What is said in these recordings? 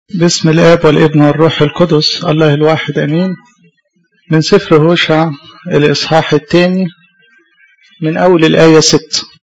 بسم الآب والابن والروح القدس الله الواحد أمين من سفر هوشع الإصحاح الثاني من أول الآية ست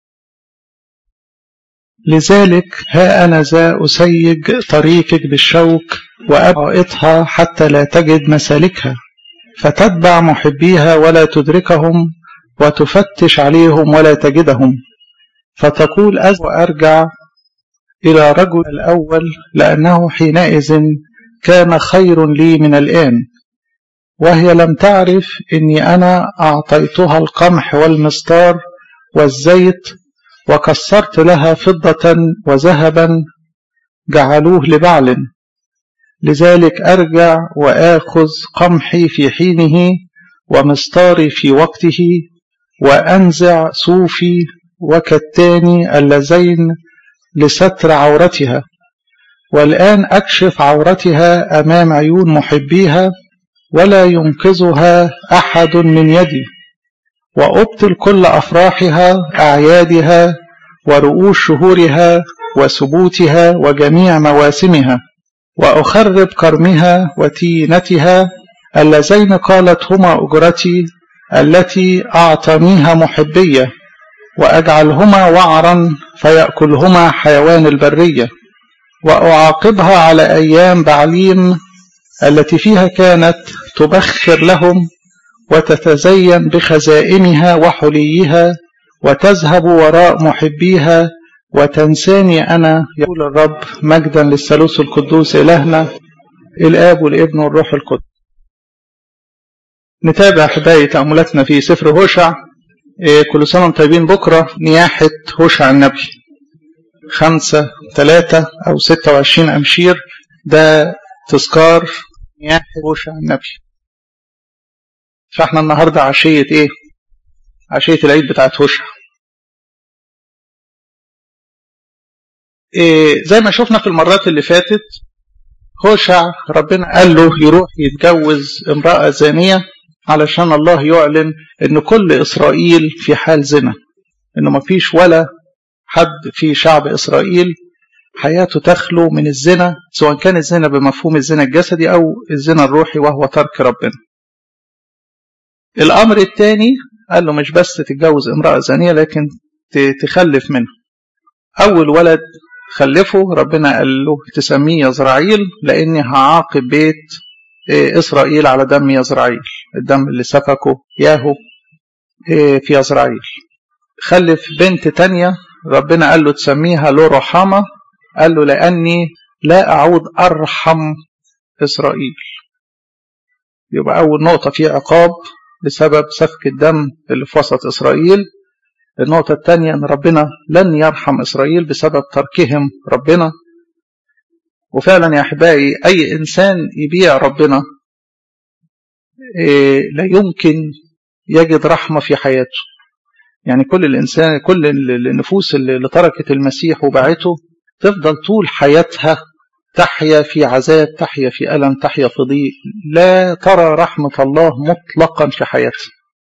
لذلك ها أنا ذا أسيج طريقك بالشوك وأبعطها حتى لا تجد مسالكها فتتبع محبيها ولا تدركهم وتفتش عليهم ولا تجدهم فتقول أز وأرجع إلى رجل الأول لأنه حينئذ كان خير لي من الآن وهي لم تعرف إني أنا أعطيتها القمح والمستار والزيت وكسرت لها فضة وذهبا جعلوه لبعل لذلك أرجع وآخذ قمحي في حينه ومستاري في وقته وأنزع صوفي وكتاني اللذين لستر عورتها والآن أكشف عورتها أمام عيون محبيها ولا ينقذها أحد من يدي وأبطل كل أفراحها أعيادها ورؤوس شهورها وسبوتها وجميع مواسمها وأخرب كرمها وتينتها اللذين قالت هما أجرتي التي أعطانيها محبية وأجعلهما وعرا فيأكلهما حيوان البرية وأعاقبها على أيام بعليم التي فيها كانت تبخر لهم وتتزين بخزائنها وحليها وتذهب وراء محبيها وتنساني أنا يقول الرب مجدا للثالوث القدوس إلهنا الآب والابن والروح القدس نتابع حباية تأملاتنا في سفر هوشع كل سنة وانتم طيبين بكرة نياحة هوشع النبي خمسة ثلاثة أو ستة وعشرين أمشير ده تذكار نياحة هوشع النبي فاحنا النهاردة عشية ايه عشية العيد بتاعت هوشع إيه زي ما شفنا في المرات اللي فاتت هوشع ربنا قال له يروح يتجوز امرأة زانية علشان الله يعلن ان كل اسرائيل في حال زنا انه ما فيش ولا حد في شعب اسرائيل حياته تخلو من الزنا سواء كان الزنا بمفهوم الزنا الجسدي او الزنا الروحي وهو ترك ربنا الامر الثاني قال له مش بس تتجوز امرأة زانية لكن تخلف منه اول ولد خلفه ربنا قال له تسميه يزرعيل لاني هعاقب بيت إسرائيل على دم يزرعيل الدم اللي سفكه ياهو في يزرعيل خلف بنت تانية ربنا قال له تسميها له رحمة قال له لأني لا أعود أرحم إسرائيل يبقى أول نقطة في عقاب بسبب سفك الدم اللي في وسط إسرائيل النقطة الثانية أن ربنا لن يرحم إسرائيل بسبب تركهم ربنا وفعلا يا أحبائي أي إنسان يبيع ربنا إيه لا يمكن يجد رحمة في حياته يعني كل الإنسان كل النفوس اللي تركت المسيح وباعته تفضل طول حياتها تحيا في عذاب تحيا في ألم تحيا في ضيق لا ترى رحمة الله مطلقا في حياتها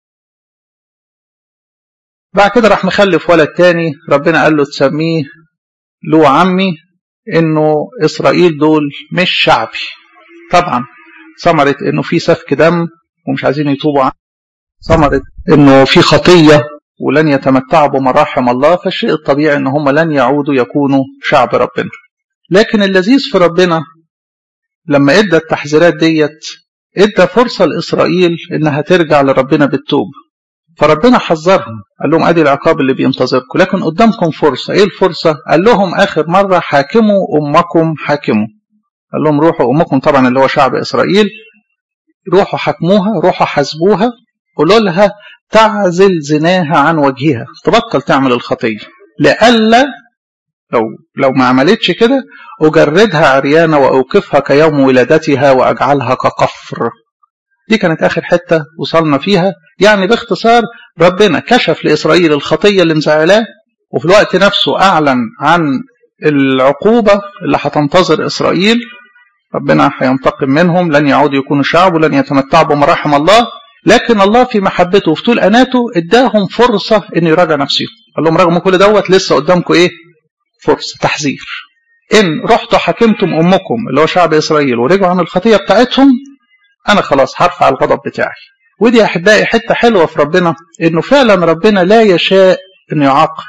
بعد كده راح مخلف ولد تاني ربنا قال له تسميه له عمي انه اسرائيل دول مش شعبي طبعا ثمرة انه في سفك دم ومش عايزين يتوبوا عنه ثمرة انه في خطية ولن يتمتعوا بمراحم الله فالشيء الطبيعي ان هم لن يعودوا يكونوا شعب ربنا لكن اللذيذ في ربنا لما ادى التحذيرات ديت ادى فرصة لإسرائيل انها ترجع لربنا بالتوبة فربنا حذرهم قال لهم ادي العقاب اللي بينتظركم لكن قدامكم فرصة ايه الفرصة قال لهم اخر مرة حاكموا امكم حاكموا قال لهم روحوا امكم طبعا اللي هو شعب اسرائيل روحوا حكموها روحوا حاسبوها قولوا لها تعزل زناها عن وجهها تبطل تعمل الخطية لألا لو لو ما عملتش كده أجردها عريانة وأوقفها كيوم ولادتها وأجعلها كقفر دي كانت آخر حتة وصلنا فيها يعني باختصار ربنا كشف لإسرائيل الخطية اللي مزعلاه وفي الوقت نفسه أعلن عن العقوبة اللي هتنتظر إسرائيل ربنا هينتقم منهم لن يعودوا يكونوا شعب ولن يتمتعوا بمراحم الله لكن الله في محبته وفي طول أناته اداهم فرصة إن يراجع نفسهم قال لهم رغم كل دوت لسه قدامكم إيه فرصة تحذير إن رحتوا حكمتم أمكم اللي هو شعب إسرائيل ورجعوا عن الخطية بتاعتهم أنا خلاص هرفع الغضب بتاعي ودي يا أحبائي حتة حلوة في ربنا إنه فعلا ربنا لا يشاء إنه يعاقب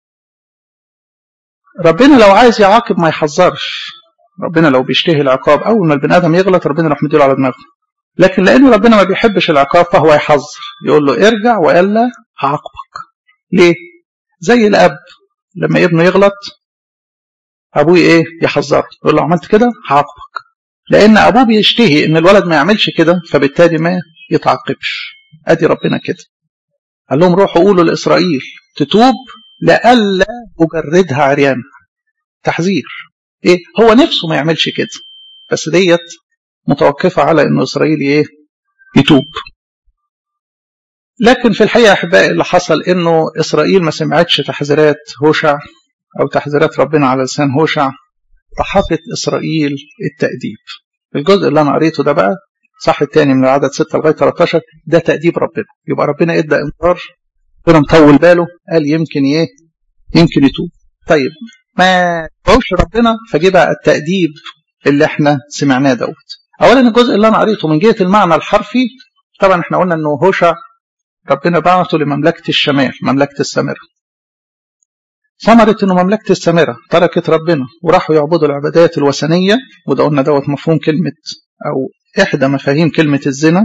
ربنا لو عايز يعاقب ما يحذرش ربنا لو بيشتهي العقاب أول ما البني آدم يغلط ربنا يروح مديله على دماغه لكن لأن ربنا ما بيحبش العقاب فهو يحذر يقول له ارجع وإلا هعاقبك ليه؟ زي الأب لما ابنه يغلط أبوه إيه؟ يحذره يقول له عملت كده هعاقبك لأن أبوه بيشتهي إن الولد ما يعملش كده فبالتالي ما يتعاقبش أدي ربنا كده قال لهم روحوا قولوا لإسرائيل تتوب لئلا أجردها عريان تحذير إيه هو نفسه ما يعملش كده بس ديت متوقفة على إنه إسرائيل إيه يتوب لكن في الحقيقة أحبائي اللي حصل إنه إسرائيل ما سمعتش تحذيرات هوشع أو تحذيرات ربنا على لسان هوشع طحقت إسرائيل التأديب الجزء اللي أنا قريته ده بقى صح التاني من العدد 6 لغاية 13 ده تأديب ربنا يبقى ربنا ادى انذار ربنا مطول باله قال يمكن ايه يمكن يتوب طيب ما توش ربنا فجه بقى التأديب اللي احنا سمعناه دوت اولا الجزء اللي انا قريته من جهه المعنى الحرفي طبعا احنا قلنا انه هوشع ربنا بعثه لمملكه الشمال مملكه السامره ثمرة انه مملكة السامرة تركت ربنا وراحوا يعبدوا العبادات الوثنية وده قلنا دوت مفهوم كلمة او احدى مفاهيم كلمة الزنا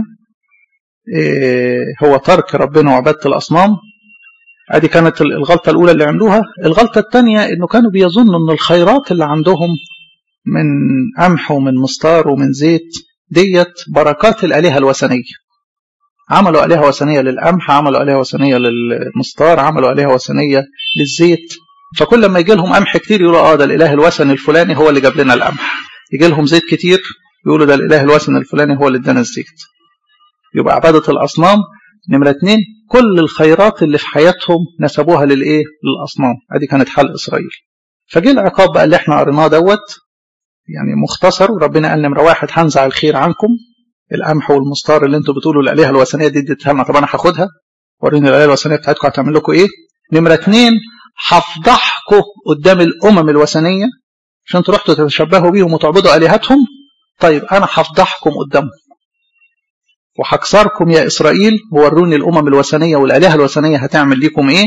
إيه هو ترك ربنا وعبادة الاصنام ادي كانت الغلطة الاولى اللي عملوها الغلطة الثانية انه كانوا بيظنوا ان الخيرات اللي عندهم من قمح ومن مستار ومن زيت ديت بركات الآلهة الوثنية عملوا آلهة وثنية للقمح عملوا آلهة وثنية للمستار عملوا آلهة وثنية للزيت فكل ما يجي لهم قمح كتير يقولوا اه ده الإله الوثني الفلاني هو اللي جاب لنا القمح يجي لهم زيت كتير يقولوا ده الإله الوثني الفلاني هو اللي ادانا الزيت يبقى عبادة الأصنام نمرة اتنين كل الخيرات اللي في حياتهم نسبوها للإيه؟ للأصنام ادي كانت حال إسرائيل فجه العقاب بقى اللي احنا قريناه دوت يعني مختصر وربنا قال نمرة واحد هنزع الخير عنكم القمح والمستار اللي انتوا بتقولوا الآلهة الوثنية دي اديتها طب انا هاخدها وريني الآلهة الوثنية بتاعتكم هتعمل لكم ايه نمرة اتنين هفضحكم قدام الأمم الوثنية عشان انتوا رحتوا تتشبهوا بيهم وتعبدوا آلهتهم طيب انا هفضحكم قدامهم وهكسركم يا إسرائيل ووروني الأمم الوثنية والآلهة الوثنية هتعمل ليكم ايه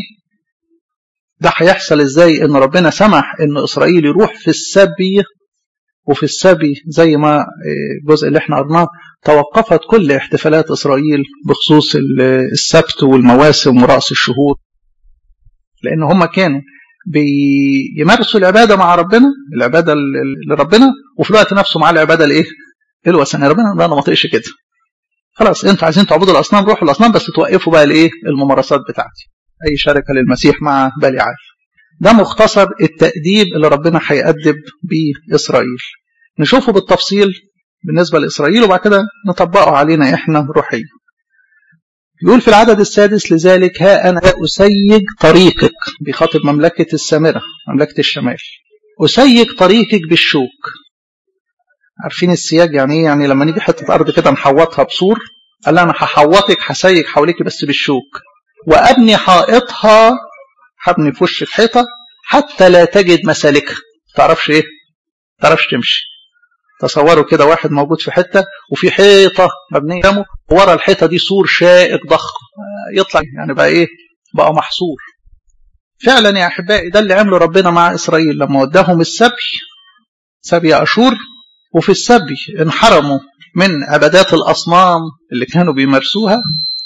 ده هيحصل ازاي ان ربنا سمح ان اسرائيل يروح في السبي وفي السبي زي ما الجزء اللي احنا قرناه توقفت كل احتفالات اسرائيل بخصوص السبت والمواسم ورأس الشهور لان هم كانوا بيمارسوا العباده مع ربنا العباده لربنا وفي الوقت نفسه مع العباده الايه؟ الوثنيه ربنا انا ما طيقش كده خلاص انتوا عايزين تعبدوا الاصنام روحوا الاصنام بس توقفوا بقى الايه؟ الممارسات بتاعتي اي شركه للمسيح مع بليعال ده مختصر التأديب اللي ربنا هيأدب بيه إسرائيل نشوفه بالتفصيل بالنسبة لإسرائيل وبعد كده نطبقه علينا إحنا روحيا يقول في العدد السادس لذلك ها أنا أسيج طريقك بيخاطب مملكة السامرة مملكة الشمال أسيج طريقك بالشوك عارفين السياج يعني ايه يعني لما نيجي حتة أرض كده نحوطها بسور قال أنا هحوطك هسيج حواليك بس بالشوك وأبني حائطها هبني في وش الحيطة حتى لا تجد مسالكها تعرفش ايه تعرفش تمشي تصوروا كده واحد موجود في حتة وفي حيطة مبنية قدامه ورا الحيطة دي سور شائك ضخم يطلع يعني بقى ايه بقى محصور فعلا يا احبائي ده اللي عمله ربنا مع اسرائيل لما وداهم السبي سبي اشور وفي السبي انحرموا من عبادات الاصنام اللي كانوا بيمارسوها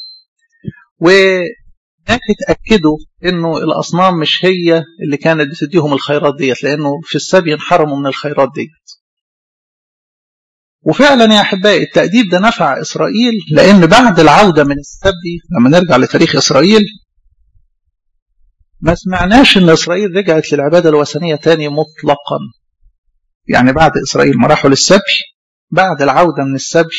و اتأكدوا انه الاصنام مش هي اللي كانت بتديهم الخيرات ديت لانه في السبي انحرموا من الخيرات ديت وفعلا يا احبائي التأديب ده نفع اسرائيل لان بعد العودة من السبي لما نرجع لتاريخ اسرائيل ما سمعناش ان اسرائيل رجعت للعبادة الوثنية تاني مطلقا يعني بعد اسرائيل ما راحوا للسبي بعد العودة من السبي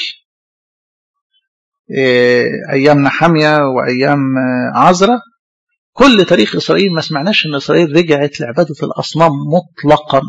ايام نحمية وايام عزرة كل تاريخ اسرائيل ما سمعناش ان اسرائيل رجعت لعباده الاصنام مطلقا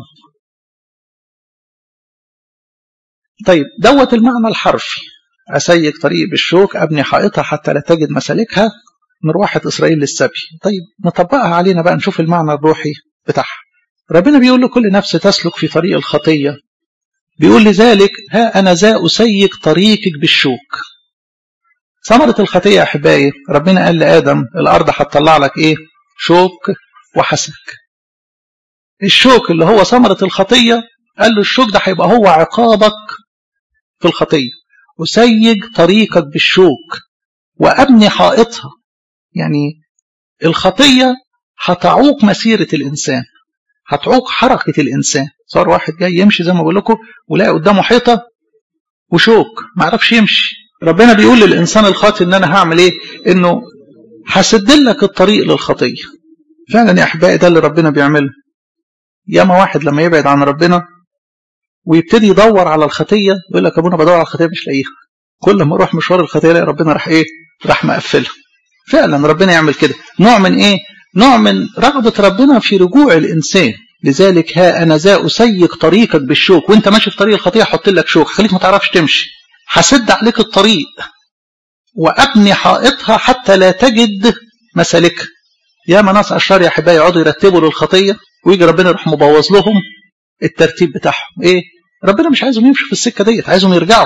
طيب دوت المعنى الحرفي اسيك طريق بالشوك ابني حائطها حتى لا تجد مسالكها مروحة اسرائيل للسبي طيب نطبقها علينا بقى نشوف المعنى الروحي بتاعها ربنا بيقول لكل نفس تسلك في طريق الخطية بيقول لذلك ها أنا ذا أسيك طريقك بالشوك ثمرة الخطية يا أحبائي ربنا قال لآدم الأرض هتطلع لك إيه شوك وحسك الشوك اللي هو ثمرة الخطية قال له الشوك ده هيبقى هو عقابك في الخطية أسيج طريقك بالشوك وأبني حائطها يعني الخطية هتعوق مسيرة الإنسان هتعوق حركة الإنسان صار واحد جاي يمشي زي ما بقول لكم ولاقي قدامه حيطة وشوك ما عرفش يمشي ربنا بيقول للإنسان الخاطئ إن أنا هعمل إيه إنه هسد لك الطريق للخطية فعلا يا أحبائي ده اللي ربنا بيعمله ياما واحد لما يبعد عن ربنا ويبتدي يدور على الخطية يقول لك أبونا بدور على الخطية مش لاقيها كل ما أروح مشوار الخطية الاقي ربنا راح إيه راح مقفلها فعلا ربنا يعمل كده نوع من إيه نوع من رغبة ربنا في رجوع الإنسان لذلك ها أنا ذا أسيق طريقك بالشوك وانت ماشي في طريق الخطية حط لك شوك خليك ما تعرفش تمشي هسد عليك الطريق وأبني حائطها حتى لا تجد مسالكها يا ناس أشرار يا أحبائي يقعدوا يرتبوا للخطية ويجي ربنا يروح مبوظ لهم الترتيب بتاعهم إيه ربنا مش عايزهم يمشوا في السكة ديت عايزهم يرجعوا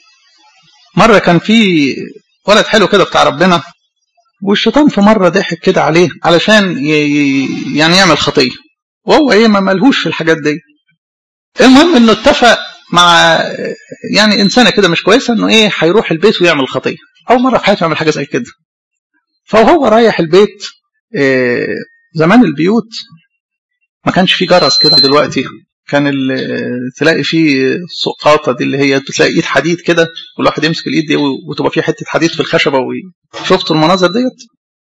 مرة كان في ولد حلو كده بتاع ربنا والشيطان في مرة ضحك كده عليه علشان يعني يعمل خطية وهو ايه ما ملهوش في الحاجات دي المهم انه اتفق مع يعني انسانه كده مش كويسه انه ايه هيروح البيت ويعمل خطيه اول مره في حياته يعمل حاجه زي كده فهو رايح البيت إيه زمان البيوت ما كانش فيه جرس كده دلوقتي كان تلاقي فيه سقاطه دي اللي هي بتلاقي ايد حديد كده والواحد يمسك الايد دي وتبقى فيه حته حديد في الخشبه شفتوا المناظر ديت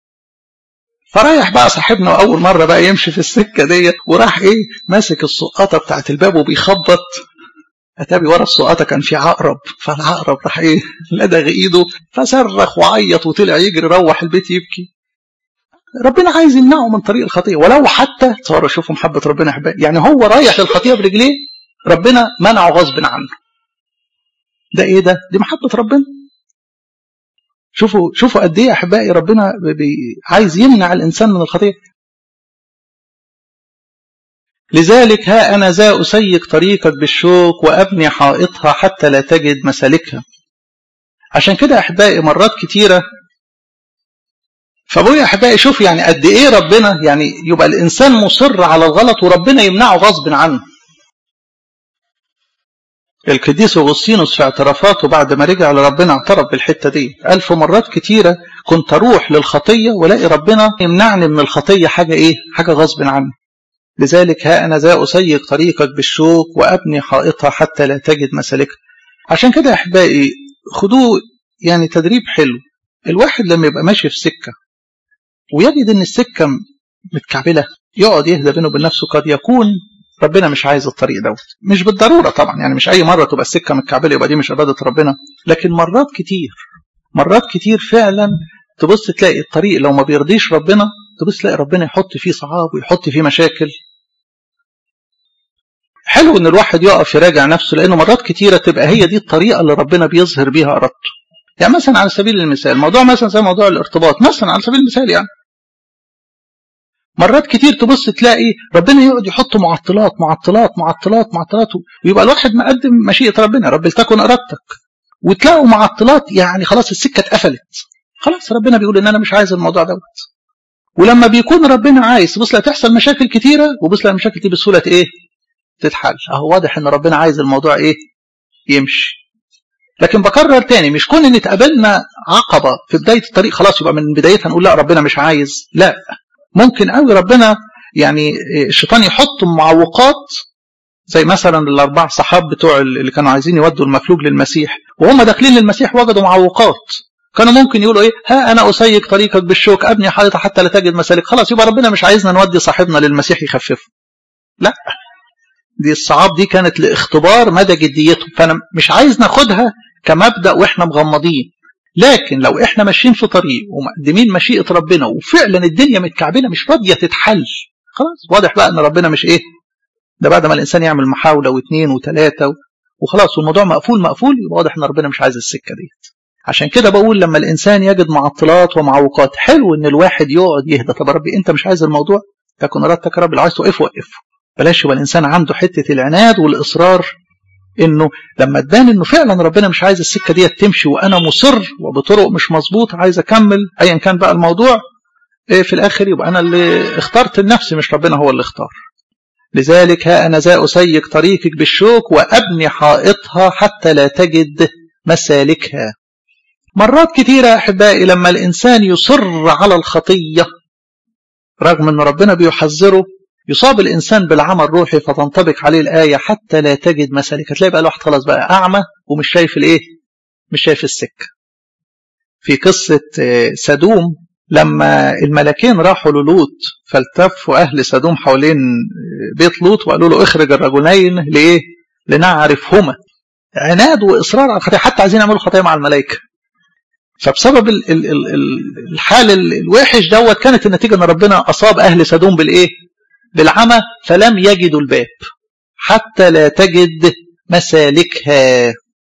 فرايح بقى صاحبنا اول مره بقى يمشي في السكه ديت وراح ايه ماسك السقاطه بتاعت الباب وبيخبط اتابي ورا السقاطه كان في عقرب فالعقرب راح ايه لدغ ايده فصرخ وعيط وطلع يجري روح البيت يبكي ربنا عايز يمنعه من طريق الخطيه ولو حتى صاروا شوفوا محبه ربنا احبائي يعني هو رايح للخطيه برجليه ربنا منعه غصب عنه ده ايه ده دي محبه ربنا شوفوا شوفوا قد ايه احبائي ربنا بي عايز يمنع الانسان من الخطيه لذلك ها انا ذا اسيق طريقك بالشوك وابني حائطها حتى لا تجد مسالكها عشان كده احبائي مرات كتيره فابويا احبائي شوف يعني قد ايه ربنا يعني يبقى الانسان مصر على الغلط وربنا يمنعه غصب عنه القديس اغسطينوس في اعترافاته بعد ما رجع لربنا اعترف بالحته دي قال في مرات كتيره كنت اروح للخطيه والاقي ربنا يمنعني من الخطيه حاجه ايه؟ حاجه غصب عني. لذلك ها انا ذا اسيق طريقك بالشوك وابني حائطها حتى لا تجد مسالكها. عشان كده يا احبائي خدوه يعني تدريب حلو. الواحد لما يبقى ماشي في سكه ويجد ان السكه متكعبله يقعد يهدى بينه وبين نفسه قد يكون ربنا مش عايز الطريق دوت مش بالضروره طبعا يعني مش اي مره تبقى السكه متكعبله يبقى دي مش عباده ربنا لكن مرات كتير مرات كتير فعلا تبص تلاقي الطريق لو ما بيرضيش ربنا تبص تلاقي ربنا يحط فيه صعاب ويحط فيه مشاكل حلو ان الواحد يقف يراجع نفسه لانه مرات كتيره تبقى هي دي الطريقه اللي ربنا بيظهر بيها ارادته يعني مثلا على سبيل المثال موضوع مثلا زي موضوع الارتباط مثلا على سبيل المثال يعني مرات كتير تبص تلاقي ربنا يقعد يحط معطلات معطلات معطلات معطلات ويبقى الواحد مقدم مشيئة ربنا رب لتكن إرادتك وتلاقوا معطلات يعني خلاص السكة اتقفلت خلاص ربنا بيقول إن أنا مش عايز الموضوع دوت ولما بيكون ربنا عايز تبص لا تحصل مشاكل كتيرة وبص لا المشاكل دي بسهولة إيه تتحل أهو واضح إن ربنا عايز الموضوع إيه يمشي لكن بكرر تاني مش كون ان اتقابلنا عقبه في بدايه الطريق خلاص يبقى من بدايتها نقول لا ربنا مش عايز لا ممكن قوي ربنا يعني الشيطان يحط معوقات زي مثلا الاربع صحاب بتوع اللي كانوا عايزين يودوا المفلوج للمسيح وهم داخلين للمسيح وجدوا معوقات كانوا ممكن يقولوا ايه ها انا اسيق طريقك بالشوك ابني حائطه حتى لا تجد مسالك خلاص يبقى ربنا مش عايزنا نودي صاحبنا للمسيح يخففه لا دي الصعاب دي كانت لاختبار مدى جديتهم فانا مش عايز ناخدها كمبدا واحنا مغمضين لكن لو احنا ماشيين في طريق ومقدمين مشيئه ربنا وفعلا الدنيا متكعبله مش راضيه تتحل خلاص واضح بقى ان ربنا مش ايه ده بعد ما الانسان يعمل محاوله واثنين وثلاثه وخلاص والموضوع مقفول مقفول يبقى واضح ان ربنا مش عايز السكه ديت عشان كده بقول لما الانسان يجد معطلات ومعوقات حلو ان الواحد يقعد يهدى طب ربي انت مش عايز الموضوع تكن ارادتك يا رب لو عايز توقفه وقفه بلاش يبقى الانسان عنده حته العناد والاصرار انه لما تبان انه فعلا ربنا مش عايز السكه دي تمشي وانا مصر وبطرق مش مظبوط عايز اكمل ايا كان بقى الموضوع إيه في الاخر يبقى انا اللي اخترت لنفسي مش ربنا هو اللي اختار لذلك ها انا ذا اسيك طريقك بالشوك وابني حائطها حتى لا تجد مسالكها مرات كثيره يا احبائي لما الانسان يصر على الخطيه رغم ان ربنا بيحذره يصاب الإنسان بالعمى الروحي فتنطبق عليه الآية حتى لا تجد مسالك هتلاقي بقى الواحد خلاص بقى أعمى ومش شايف الإيه مش شايف السكة في قصة سدوم لما الملكين راحوا للوط فالتفوا أهل سدوم حوالين بيت لوط وقالوا له اخرج الرجلين لإيه لنعرفهما عناد وإصرار على الخطيئة حتى عايزين يعملوا خطيئة مع الملائكة فبسبب ال ال ال الحال الوحش دوت كانت النتيجة أن ربنا أصاب أهل سدوم بالإيه بالعمى فلم يجدوا الباب حتى لا تجد مسالكها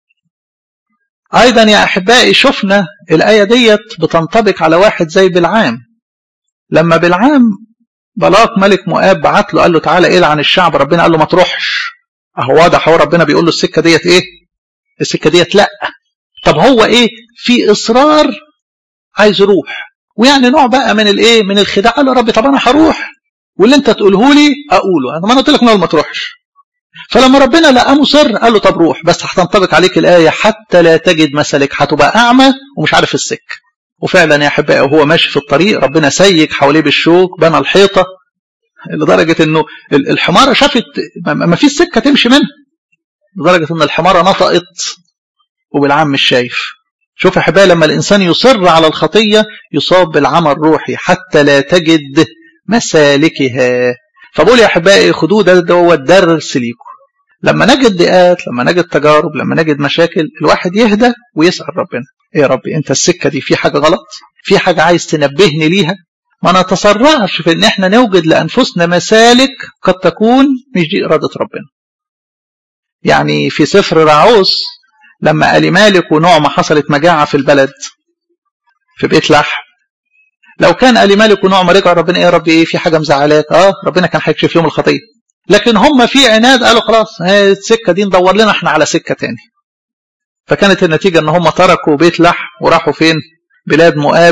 أيضا يا أحبائي شفنا الآية ديت بتنطبق على واحد زي بالعام لما بالعام بلاق ملك مؤاب بعت له قال له تعالى إلعن الشعب ربنا قال له ما تروحش أهو واضح هو ربنا بيقول له السكة ديت إيه السكة ديت لأ طب هو إيه في إصرار عايز يروح ويعني نوع بقى من الإيه من الخداع قال له ربي طب أنا هروح واللي انت تقوله لي اقوله انا ما انا قلت لك ما تروحش فلما ربنا لقاه مصر قال له طب روح بس هتنطبق عليك الايه حتى لا تجد مسالك هتبقى اعمى ومش عارف السك وفعلا يا احبائي وهو ماشي في الطريق ربنا سيك حواليه بالشوك بنى الحيطه لدرجه انه الحماره شافت ما فيش سكه تمشي منها لدرجه ان الحماره نطقت وبالعام مش شايف شوف يا احبائي لما الانسان يصر على الخطيه يصاب بالعمى الروحي حتى لا تجد مسالكها فبقول يا احبائي خدوه ده هو الدرس ليكم لما نجد ضيقات لما نجد تجارب لما نجد مشاكل الواحد يهدى ويسال ربنا ايه يا ربي انت السكه دي في حاجه غلط في حاجه عايز تنبهني ليها ما نتسرعش في ان احنا نوجد لانفسنا مسالك قد تكون مش دي اراده ربنا يعني في سفر رعوس لما قال مالك ونعمة حصلت مجاعة في البلد في بيت لحم لو كان قال مالك ونعمة رجع ربنا ايه يا رب ايه في حاجة مزعلاك اه ربنا كان هيكشف لهم الخطية لكن هم في عناد قالوا خلاص السكة دي ندور لنا احنا على سكة تاني فكانت النتيجة ان هم تركوا بيت لحم وراحوا فين بلاد مؤاب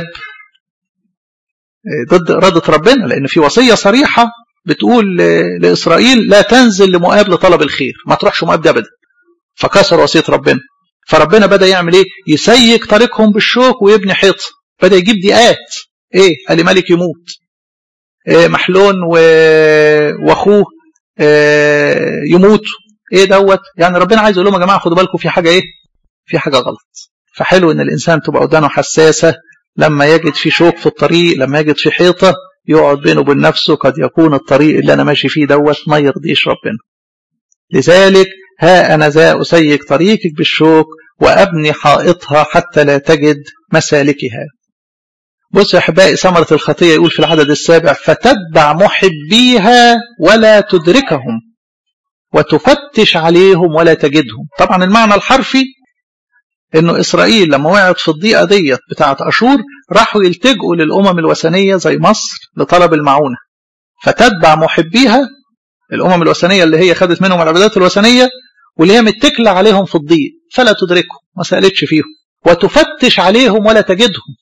ضد إرادة ربنا لأن في وصية صريحة بتقول لإسرائيل لا تنزل لمؤاب لطلب الخير ما تروحش مؤاب دي أبدا فكسر وصية ربنا فربنا بدأ يعمل إيه يسيك طريقهم بالشوك ويبني حيط بدأ يجيب دقات إيه قال ملك يموت إيه محلون و... وأخوه إيه يموتوا إيه دوت يعني ربنا عايز يقول لهم يا جماعة خدوا بالكم في حاجة إيه في حاجة غلط فحلو إن الإنسان تبقى ودانه حساسة لما يجد في شوك في الطريق لما يجد في حيطة يقعد بينه وبين نفسه قد يكون الطريق اللي أنا ماشي فيه دوت ما يرضيش ربنا لذلك ها أنا ذا أسيك طريقك بالشوك وأبني حائطها حتى لا تجد مسالكها بص يا أحبائي ثمرة الخطية يقول في العدد السابع فتتبع محبيها ولا تدركهم وتفتش عليهم ولا تجدهم طبعا المعنى الحرفي انه اسرائيل لما وقعت في الضيقه ديت بتاعه اشور راحوا يلتجئوا للامم الوثنيه زي مصر لطلب المعونه فتتبع محبيها الامم الوثنيه اللي هي خدت منهم العبادات الوثنيه واللي هي متكله عليهم في الضيق فلا تدركهم ما سالتش فيهم وتفتش عليهم ولا تجدهم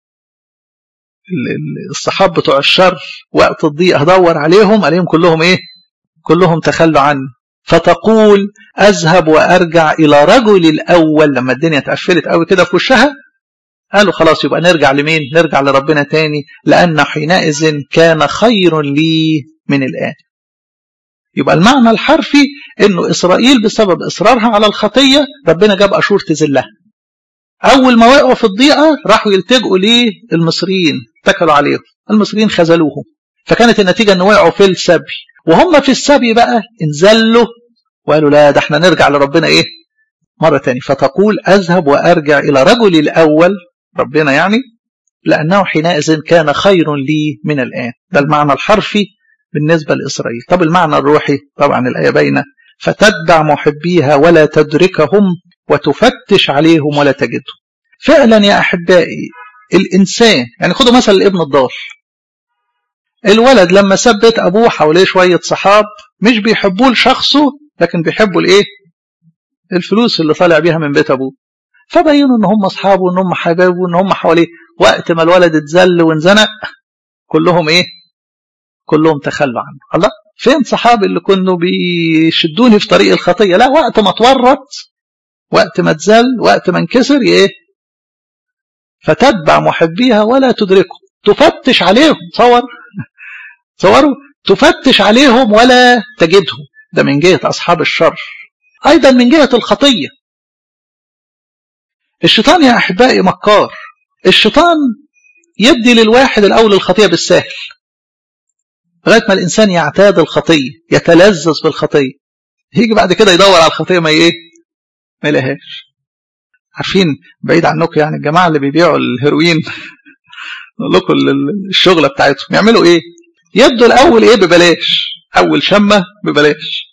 الصحاب بتوع الشر وقت الضيق هدور عليهم عليهم كلهم ايه كلهم تخلوا عني فتقول أذهب وأرجع إلى رجل الأول لما الدنيا اتقفلت قوي كده في وشها قالوا خلاص يبقى نرجع لمين نرجع لربنا تاني لأن حينئذ كان خير لي من الآن يبقى المعنى الحرفي انه اسرائيل بسبب اصرارها على الخطيه ربنا جاب اشور تذلها اول ما وقعوا في الضيقه راحوا يلتجئوا للمصريين اتكلوا عليهم المصريين خذلوهم فكانت النتيجه ان وقعوا في السبي وهم في السبي بقى انزلوا وقالوا لا ده احنا نرجع لربنا ايه مرة تاني فتقول أذهب وأرجع إلى رجلي الأول ربنا يعني لأنه حينئذ كان خير لي من الآن ده المعنى الحرفي بالنسبة لإسرائيل طب المعنى الروحي طبعا الآية باينة فتتبع محبيها ولا تدركهم وتفتش عليهم ولا تجدهم فعلا يا أحبائي الإنسان يعني خدوا مثلا الابن الضال الولد لما ثبت ابوه حواليه شويه صحاب مش بيحبوه لشخصه لكن بيحبوا الايه الفلوس اللي طالع بيها من بيت ابوه فبينوا ان هم اصحابه وان هم حبايبه وان هم حواليه وقت ما الولد اتذل وانزنق كلهم ايه كلهم تخلوا عنه الله فين صحابي اللي كانوا بيشدوني في طريق الخطيه لا وقت ما اتورط وقت ما اتذل وقت ما انكسر ايه فتتبع محبيها ولا تدركهم تفتش عليهم تصور تصوروا تفتش عليهم ولا تجدهم ده من جهة أصحاب الشر أيضا من جهة الخطية الشيطان يا أحبائي مكار الشيطان يدي للواحد الأول الخطية بالسهل لغاية ما الإنسان يعتاد الخطية يتلذذ بالخطية يجي بعد كده يدور على الخطية ما إيه ما يلاقيهاش عارفين بعيد عنكم يعني الجماعة اللي بيبيعوا الهيروين نقول لكم الشغلة بتاعتهم يعملوا إيه يدوا الأول إيه ببلاش أول شمة ببلاش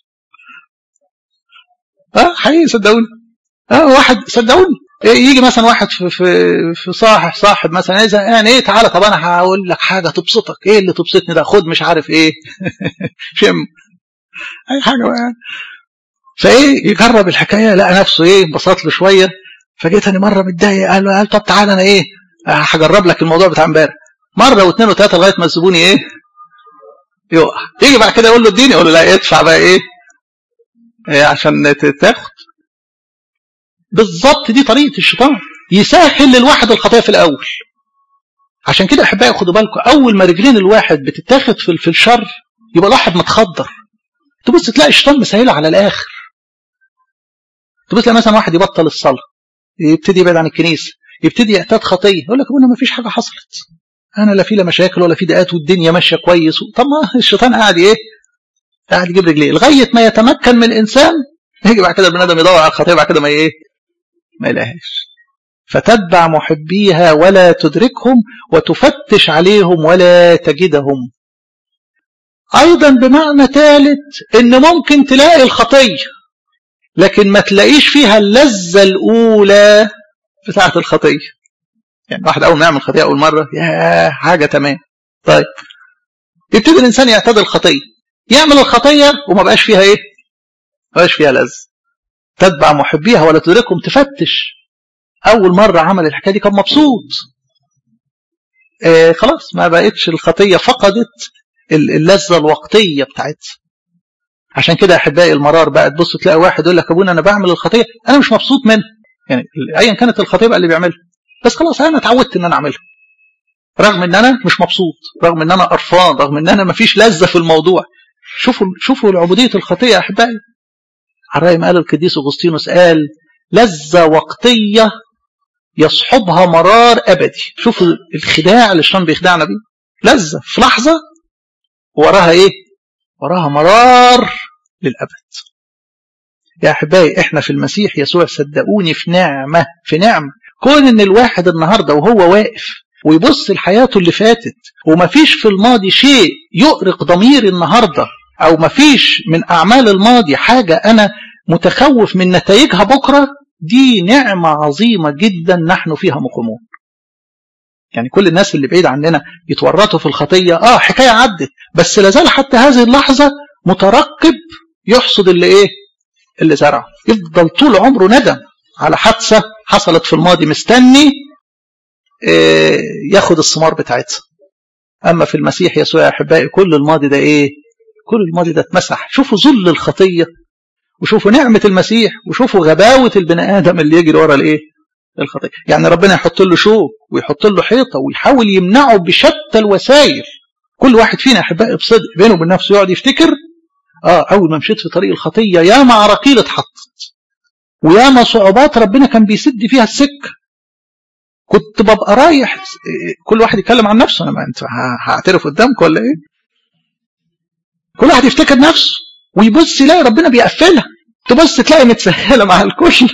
اه حقيقي صدقوني اه واحد صدقوني يجي مثلا واحد في في في صاحب صاحب مثلا اذا يعني ايه تعالى طب انا هقول لك حاجه تبسطك ايه اللي تبسطني ده خد مش عارف ايه شم اي حاجه بقى فايه يجرب الحكايه لقى نفسه ايه انبسط له شويه فجيت انا مره متضايق قال له قال طب تعالى انا ايه هجرب لك الموضوع بتاع امبارح مره واثنين وثلاثه لغايه ما الزبون ايه يقع يجي بعد كده يقول له اديني يقول له لا ادفع بقى ايه, إيه عشان تاخد بالظبط دي طريقه الشيطان يسهل للواحد الخطايا في الاول عشان كده احبائي خدوا بالكم اول ما رجلين الواحد بتتاخد في في الشر يبقى الواحد متخدر تبص تلاقي الشيطان مسهله على الاخر تبص تلاقي مثلا واحد يبطل الصلاه يبتدي يبعد عن الكنيسه يبتدي يعتاد خطيه يقول لك ابونا ما فيش حاجه حصلت انا لا في لا مشاكل ولا في دقات والدنيا ماشيه كويس طب ما الشيطان قاعد ايه قاعد يجيب رجليه لغايه ما يتمكن من الانسان يجي بعد كده البني ادم يدور على الخطيه بعد كده ما ايه ما يلاقيهاش فتتبع محبيها ولا تدركهم وتفتش عليهم ولا تجدهم ايضا بمعنى ثالث ان ممكن تلاقي الخطيه لكن ما تلاقيش فيها اللذه الاولى بتاعه الخطيه يعني واحد اول ما يعمل خطيه اول مره يا حاجه تمام طيب يبتدي الانسان يعتاد الخطيه يعمل الخطيه وما بقاش فيها ايه ما بقاش فيها لذه تتبع محبيها ولا تدركهم تفتش اول مره عمل الحكايه دي كان مبسوط آه خلاص ما بقتش الخطيه فقدت اللذه الوقتيه بتاعتها عشان كده احبائي المرار بقى تبص تلاقي واحد يقول لك ابونا انا بعمل الخطيه انا مش مبسوط منها يعني ايا كانت الخطيه بقى اللي بيعملها بس خلاص انا اتعودت ان انا اعملها رغم ان انا مش مبسوط رغم ان انا قرفان رغم ان انا مفيش لذه في الموضوع شوفوا شوفوا العبوديه الخطيه يا احبائي على راي ما قال القديس اغسطينوس قال لذه وقتيه يصحبها مرار ابدي شوفوا الخداع اللي الشيطان بيخدعنا بيه لذه في لحظه وراها ايه وراها مرار للابد يا احبائي احنا في المسيح يسوع صدقوني في نعمه في نعمه كون ان الواحد النهارده وهو واقف ويبص لحياته اللي فاتت ومفيش في الماضي شيء يؤرق ضميري النهارده او مفيش من اعمال الماضي حاجه انا متخوف من نتائجها بكره دي نعمه عظيمه جدا نحن فيها مقيمون يعني كل الناس اللي بعيد عننا يتورطوا في الخطيه اه حكايه عدت بس لازال حتى هذه اللحظه مترقب يحصد اللي ايه اللي زرعه يفضل طول عمره ندم على حادثه حصلت في الماضي مستني إيه ياخد الثمار بتاعتها اما في المسيح يسوع يا احبائي كل الماضي ده ايه كل الماضي ده اتمسح شوفوا ذل الخطيه وشوفوا نعمه المسيح وشوفوا غباوه البني ادم اللي يجري ورا الايه الخطيه يعني ربنا يحط له شوك ويحط له حيطه ويحاول يمنعه بشتى الوسائل كل واحد فينا احبائي بصدق بينه وبين نفسه يقعد يفتكر اه اول ما مشيت في طريق الخطيه ياما عراقيل اتحطت وياما صعوبات ربنا كان بيسد فيها السكه كنت ببقى رايح كل واحد يتكلم عن نفسه انا ما انت هعترف قدامك ولا ايه كل واحد يفتكر نفسه ويبص يلاقي ربنا بيقفلها تبص تلاقي متسهله مع الكل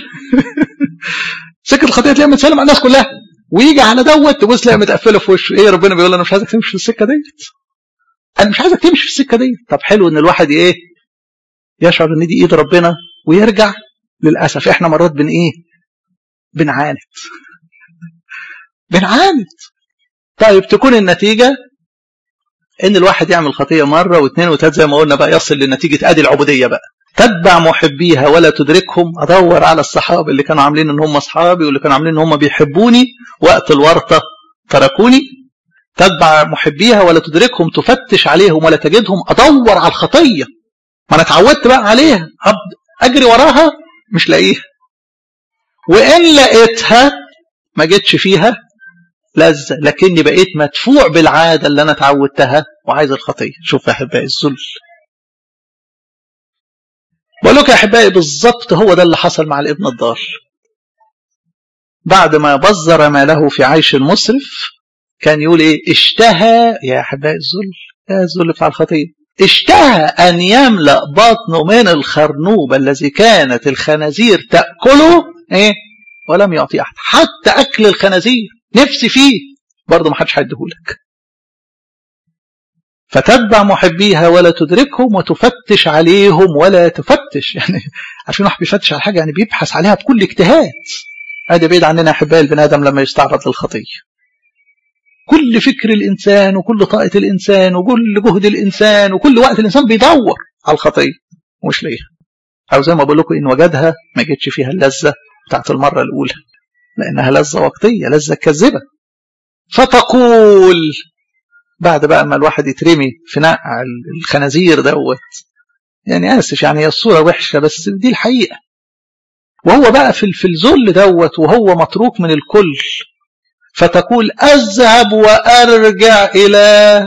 سكه الخطيه تلاقيها متسهله مع الناس كلها ويجي على دوت تبص تلاقي متقفله في وشه ايه ربنا بيقول انا مش عايزك تمشي في السكه ديت انا مش عايزك تمشي في السكه ديت طب حلو ان الواحد ايه يشعر ان دي ايد ربنا ويرجع للاسف احنا مرات بن ايه بنعاند بنعاند طيب تكون النتيجه ان الواحد يعمل خطيه مره واثنين وثلاثه زي ما قلنا بقى يصل لنتيجه ادي العبوديه بقى تتبع محبيها ولا تدركهم ادور على الصحابه اللي كانوا عاملين ان هم اصحابي واللي كانوا عاملين ان هم بيحبوني وقت الورطه تركوني تتبع محبيها ولا تدركهم تفتش عليهم ولا تجدهم ادور على الخطيه ما انا اتعودت بقى عليها اجري وراها مش لاقيها وان لقيتها ما جتش فيها لذة لكني بقيت مدفوع بالعادة اللي أنا اتعودتها وعايز الخطية شوف يا أحبائي الذل بقول لك يا أحبائي بالظبط هو ده اللي حصل مع الابن الضال بعد ما بذر ماله في عيش مسرف كان يقول ايه اشتهى يا أحبائي الذل يا الذل بتاع الخطية اشتهى أن يملأ بطنه من الخرنوب الذي كانت الخنازير تأكله ايه ولم يعطي أحد حتى أكل الخنازير نفسي فيه برضه ما حدش هيديهولك فتتبع محبيها ولا تدركهم وتفتش عليهم ولا تفتش يعني عارفين واحد بيفتش على حاجه يعني بيبحث عليها بكل اجتهاد ادي بعيد عننا يا احبائي البني ادم لما يستعرض للخطيه كل فكر الانسان وكل طاقه الانسان وكل جهد الانسان وكل وقت الانسان بيدور على الخطيه ومش لاقيها او زي ما بقول لكم ان وجدها ما جتش فيها اللذه بتاعت المره الاولى لأنها لذة وقتية لذة كذبة فتقول بعد بقى ما الواحد يترمي في نقع الخنازير دوت يعني آسف يعني هي الصورة وحشة بس دي الحقيقة وهو بقى في في الذل دوت وهو متروك من الكل فتقول أذهب وأرجع إلى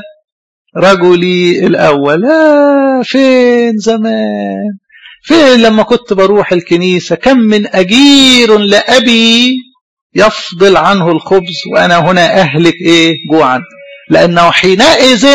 رجلي الأول آه فين زمان فين لما كنت بروح الكنيسة كم من أجير لأبي يفضل عنه الخبز وأنا هنا أهلك إيه جوعا لأنه حينئذ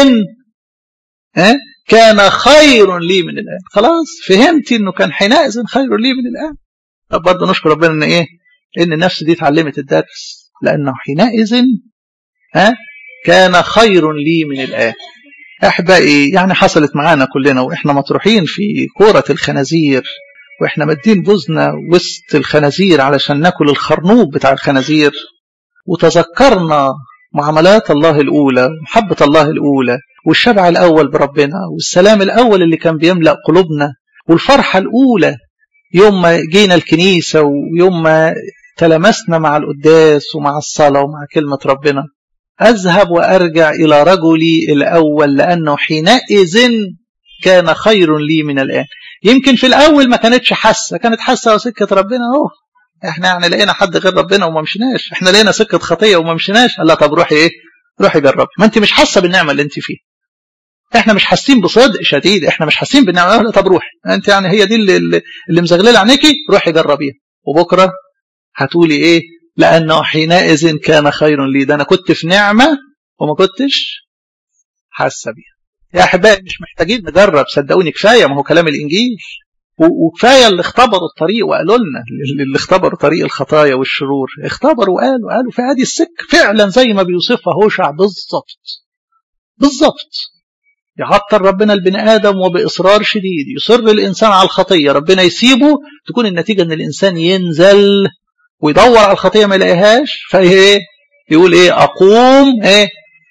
اه كان خير لي من الآن خلاص فهمت أنه كان حينئذ خير لي من الآن طب برضه نشكر ربنا أن إيه إن النفس دي اتعلمت الدرس لأنه حينئذ ها كان خير لي من الآن أحبائي يعني حصلت معانا كلنا وإحنا مطروحين في كورة الخنازير وإحنا مدين بوزنا وسط الخنازير علشان ناكل الخرنوب بتاع الخنازير وتذكرنا معاملات الله الأولى محبة الله الأولى والشبع الأول بربنا والسلام الأول اللي كان بيملأ قلوبنا والفرحة الأولى يوم ما جينا الكنيسة ويوم ما تلمسنا مع القداس ومع الصلاة ومع كلمة ربنا أذهب وأرجع إلى رجلي الأول لأنه حينئذ كان خير لي من الآن يمكن في الأول ما كانتش حاسة كانت حاسة سكة ربنا أهو احنا يعني لقينا حد غير ربنا وما مشيناش احنا لقينا سكة خطية وما مشيناش قال لا طب روحي ايه روحي جربي ما انت مش حاسة بالنعمة اللي انت فيها احنا مش حاسين بصدق شديد احنا مش حاسين بالنعمة لا طب روحي انت يعني هي دي اللي, اللي مزغلله عينيكي روحي جربيها وبكرة هتقولي ايه لأنه حينئذ كان خير لي ده أنا كنت في نعمة وما كنتش حاسة بيها يا أحبائي مش محتاجين نجرب صدقوني كفاية ما هو كلام الإنجيل وكفاية اللي اختبروا الطريق وقالوا لنا اللي اختبروا طريق الخطايا والشرور اختبروا وقالوا قالوا في هذه السكة فعلا زي ما بيوصفها هوشع بالظبط بالظبط يعطل ربنا البني آدم وبإصرار شديد يصر الإنسان على الخطية ربنا يسيبه تكون النتيجة أن الإنسان ينزل ويدور على الخطيه ما يلاقيهاش فايه يقول ايه اقوم ايه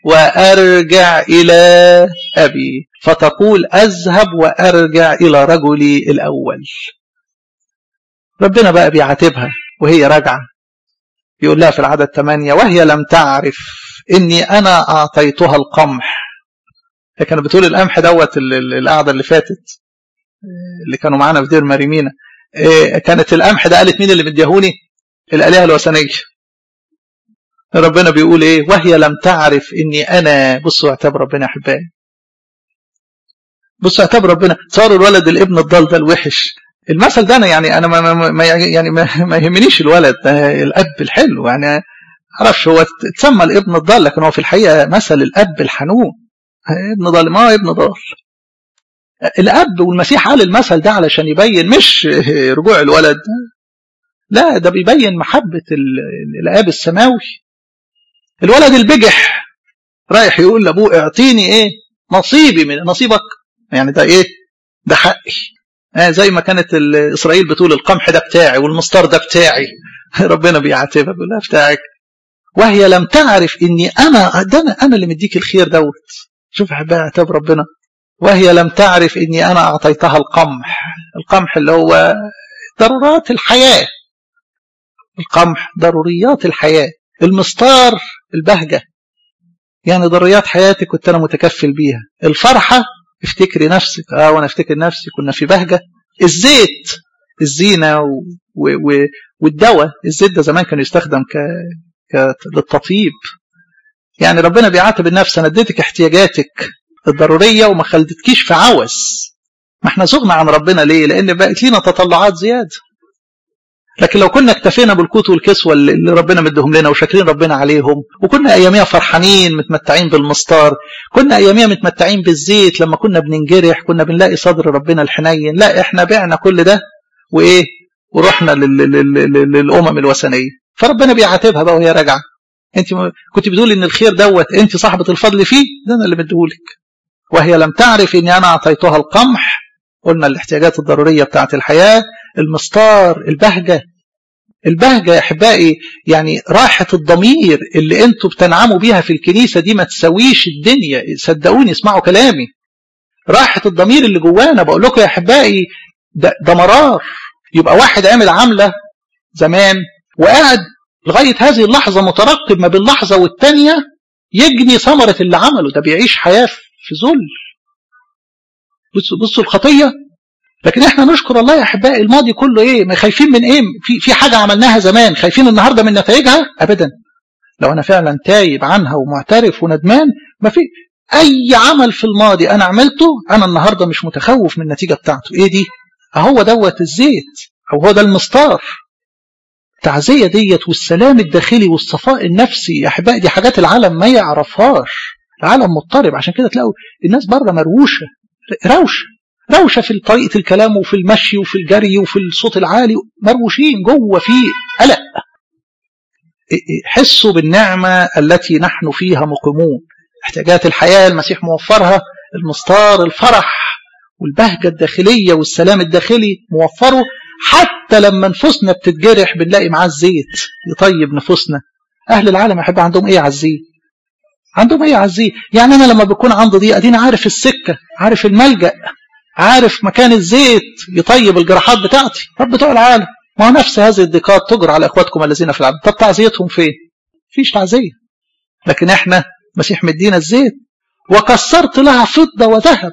وارجع الى ابي فتقول اذهب وارجع الى رجلي الاول ربنا بقى بيعاتبها وهي راجعه يقول لها في العدد 8 وهي لم تعرف اني انا اعطيتها القمح هي كانت بتقول القمح دوت القعده اللي فاتت اللي كانوا معانا في دير مريمينا كانت القمح ده قالت مين اللي مديهوني الآلهة الوثنية ربنا بيقول ايه وهي لم تعرف اني انا بصوا اعتاب ربنا يا احبائي بصوا اعتاب ربنا صار الولد الابن الضال ده الوحش المثل ده انا يعني انا ما, ما يعني ما, ما يهمنيش الولد الاب الحلو يعني عرفش هو اتسمى الابن الضال لكن هو في الحقيقه مثل الاب الحنون ابن ضال ما ابن ضال الاب والمسيح قال المثل ده علشان يبين مش رجوع الولد لا ده بيبين محبة الآب السماوي الولد البجح رايح يقول لأبوه اعطيني ايه نصيبي من نصيبك يعني ده ايه ده حقي آه زي ما كانت إسرائيل بتقول القمح ده بتاعي والمسطر ده بتاعي ربنا بيعاتبها بيقول لها بتاعك وهي لم تعرف اني انا ده انا, أنا اللي مديك الخير دوت شوف احبائي عتاب ربنا وهي لم تعرف اني انا اعطيتها القمح القمح اللي هو ضرورات الحياه القمح ضروريات الحياه المستار البهجه يعني ضروريات حياتي كنت انا متكفل بيها الفرحه افتكري نفسك اه وانا افتكر نفسي كنا في بهجه الزيت الزينه و... و... و... والدواء الزيت ده زمان كان يستخدم ك... ك... للتطيب يعني ربنا بيعاتب النفس انا اديتك احتياجاتك الضروريه وما خلتكيش في عوز ما احنا زغنا عن ربنا ليه لان بقت لينا تطلعات زياده لكن لو كنا اكتفينا بالقوت والكسوة اللي ربنا مدهم لنا وشاكرين ربنا عليهم وكنا اياميها فرحانين متمتعين بالمستار كنا اياميها متمتعين بالزيت لما كنا بننجرح كنا بنلاقي صدر ربنا الحنين لا احنا بعنا كل ده وايه ورحنا للامم الوثنيه فربنا بيعاتبها بقى وهي راجعه انت كنت بتقولي ان الخير دوت انت صاحبه الفضل فيه ده انا اللي مديهولك وهي لم تعرف اني انا اعطيتها القمح قلنا الاحتياجات الضروريه بتاعه الحياه المستار البهجه البهجه يا احبائي يعني راحه الضمير اللي انتوا بتنعموا بيها في الكنيسه دي ما تسويش الدنيا صدقوني اسمعوا كلامي راحه الضمير اللي جوانا بقول لكم يا احبائي ده, ده مرار يبقى واحد عمل عمله زمان وقاعد لغايه هذه اللحظه مترقب ما بين لحظه والتانيه يجني ثمره اللي عمله ده بيعيش حياه في ذل بصوا بصوا الخطيه لكن احنا نشكر الله يا احبائي الماضي كله ايه ما خايفين من ايه في في حاجه عملناها زمان خايفين النهارده من نتائجها ابدا لو انا فعلا تايب عنها ومعترف وندمان ما في اي عمل في الماضي انا عملته انا النهارده مش متخوف من النتيجه بتاعته ايه دي اهو دوت الزيت او هو ده المستار التعزيه ديت والسلام الداخلي والصفاء النفسي يا احبائي دي حاجات العالم ما يعرفهاش العالم مضطرب عشان كده تلاقوا الناس بره مروشه روشه روشه في طريقه الكلام وفي المشي وفي الجري وفي الصوت العالي مروشين جوه في قلق حسوا بالنعمه التي نحن فيها مقيمون احتياجات الحياه المسيح موفرها المستار الفرح والبهجه الداخليه والسلام الداخلي موفره حتى لما نفوسنا بتتجرح بنلاقي معاه الزيت يطيب نفوسنا اهل العالم يحب عندهم ايه عزيه عندهم ايه عزيه يعني انا لما بكون عندي ضيقه دي عارف السكه عارف الملجا عارف مكان الزيت يطيب الجراحات بتاعتي رب بتوع العالم ما هو نفس هذه الضيقات تجر على اخواتكم الذين في العالم طب تعزيتهم فين فيش تعزيه لكن احنا مسيح مدينا الزيت وكسرت لها فضه وذهب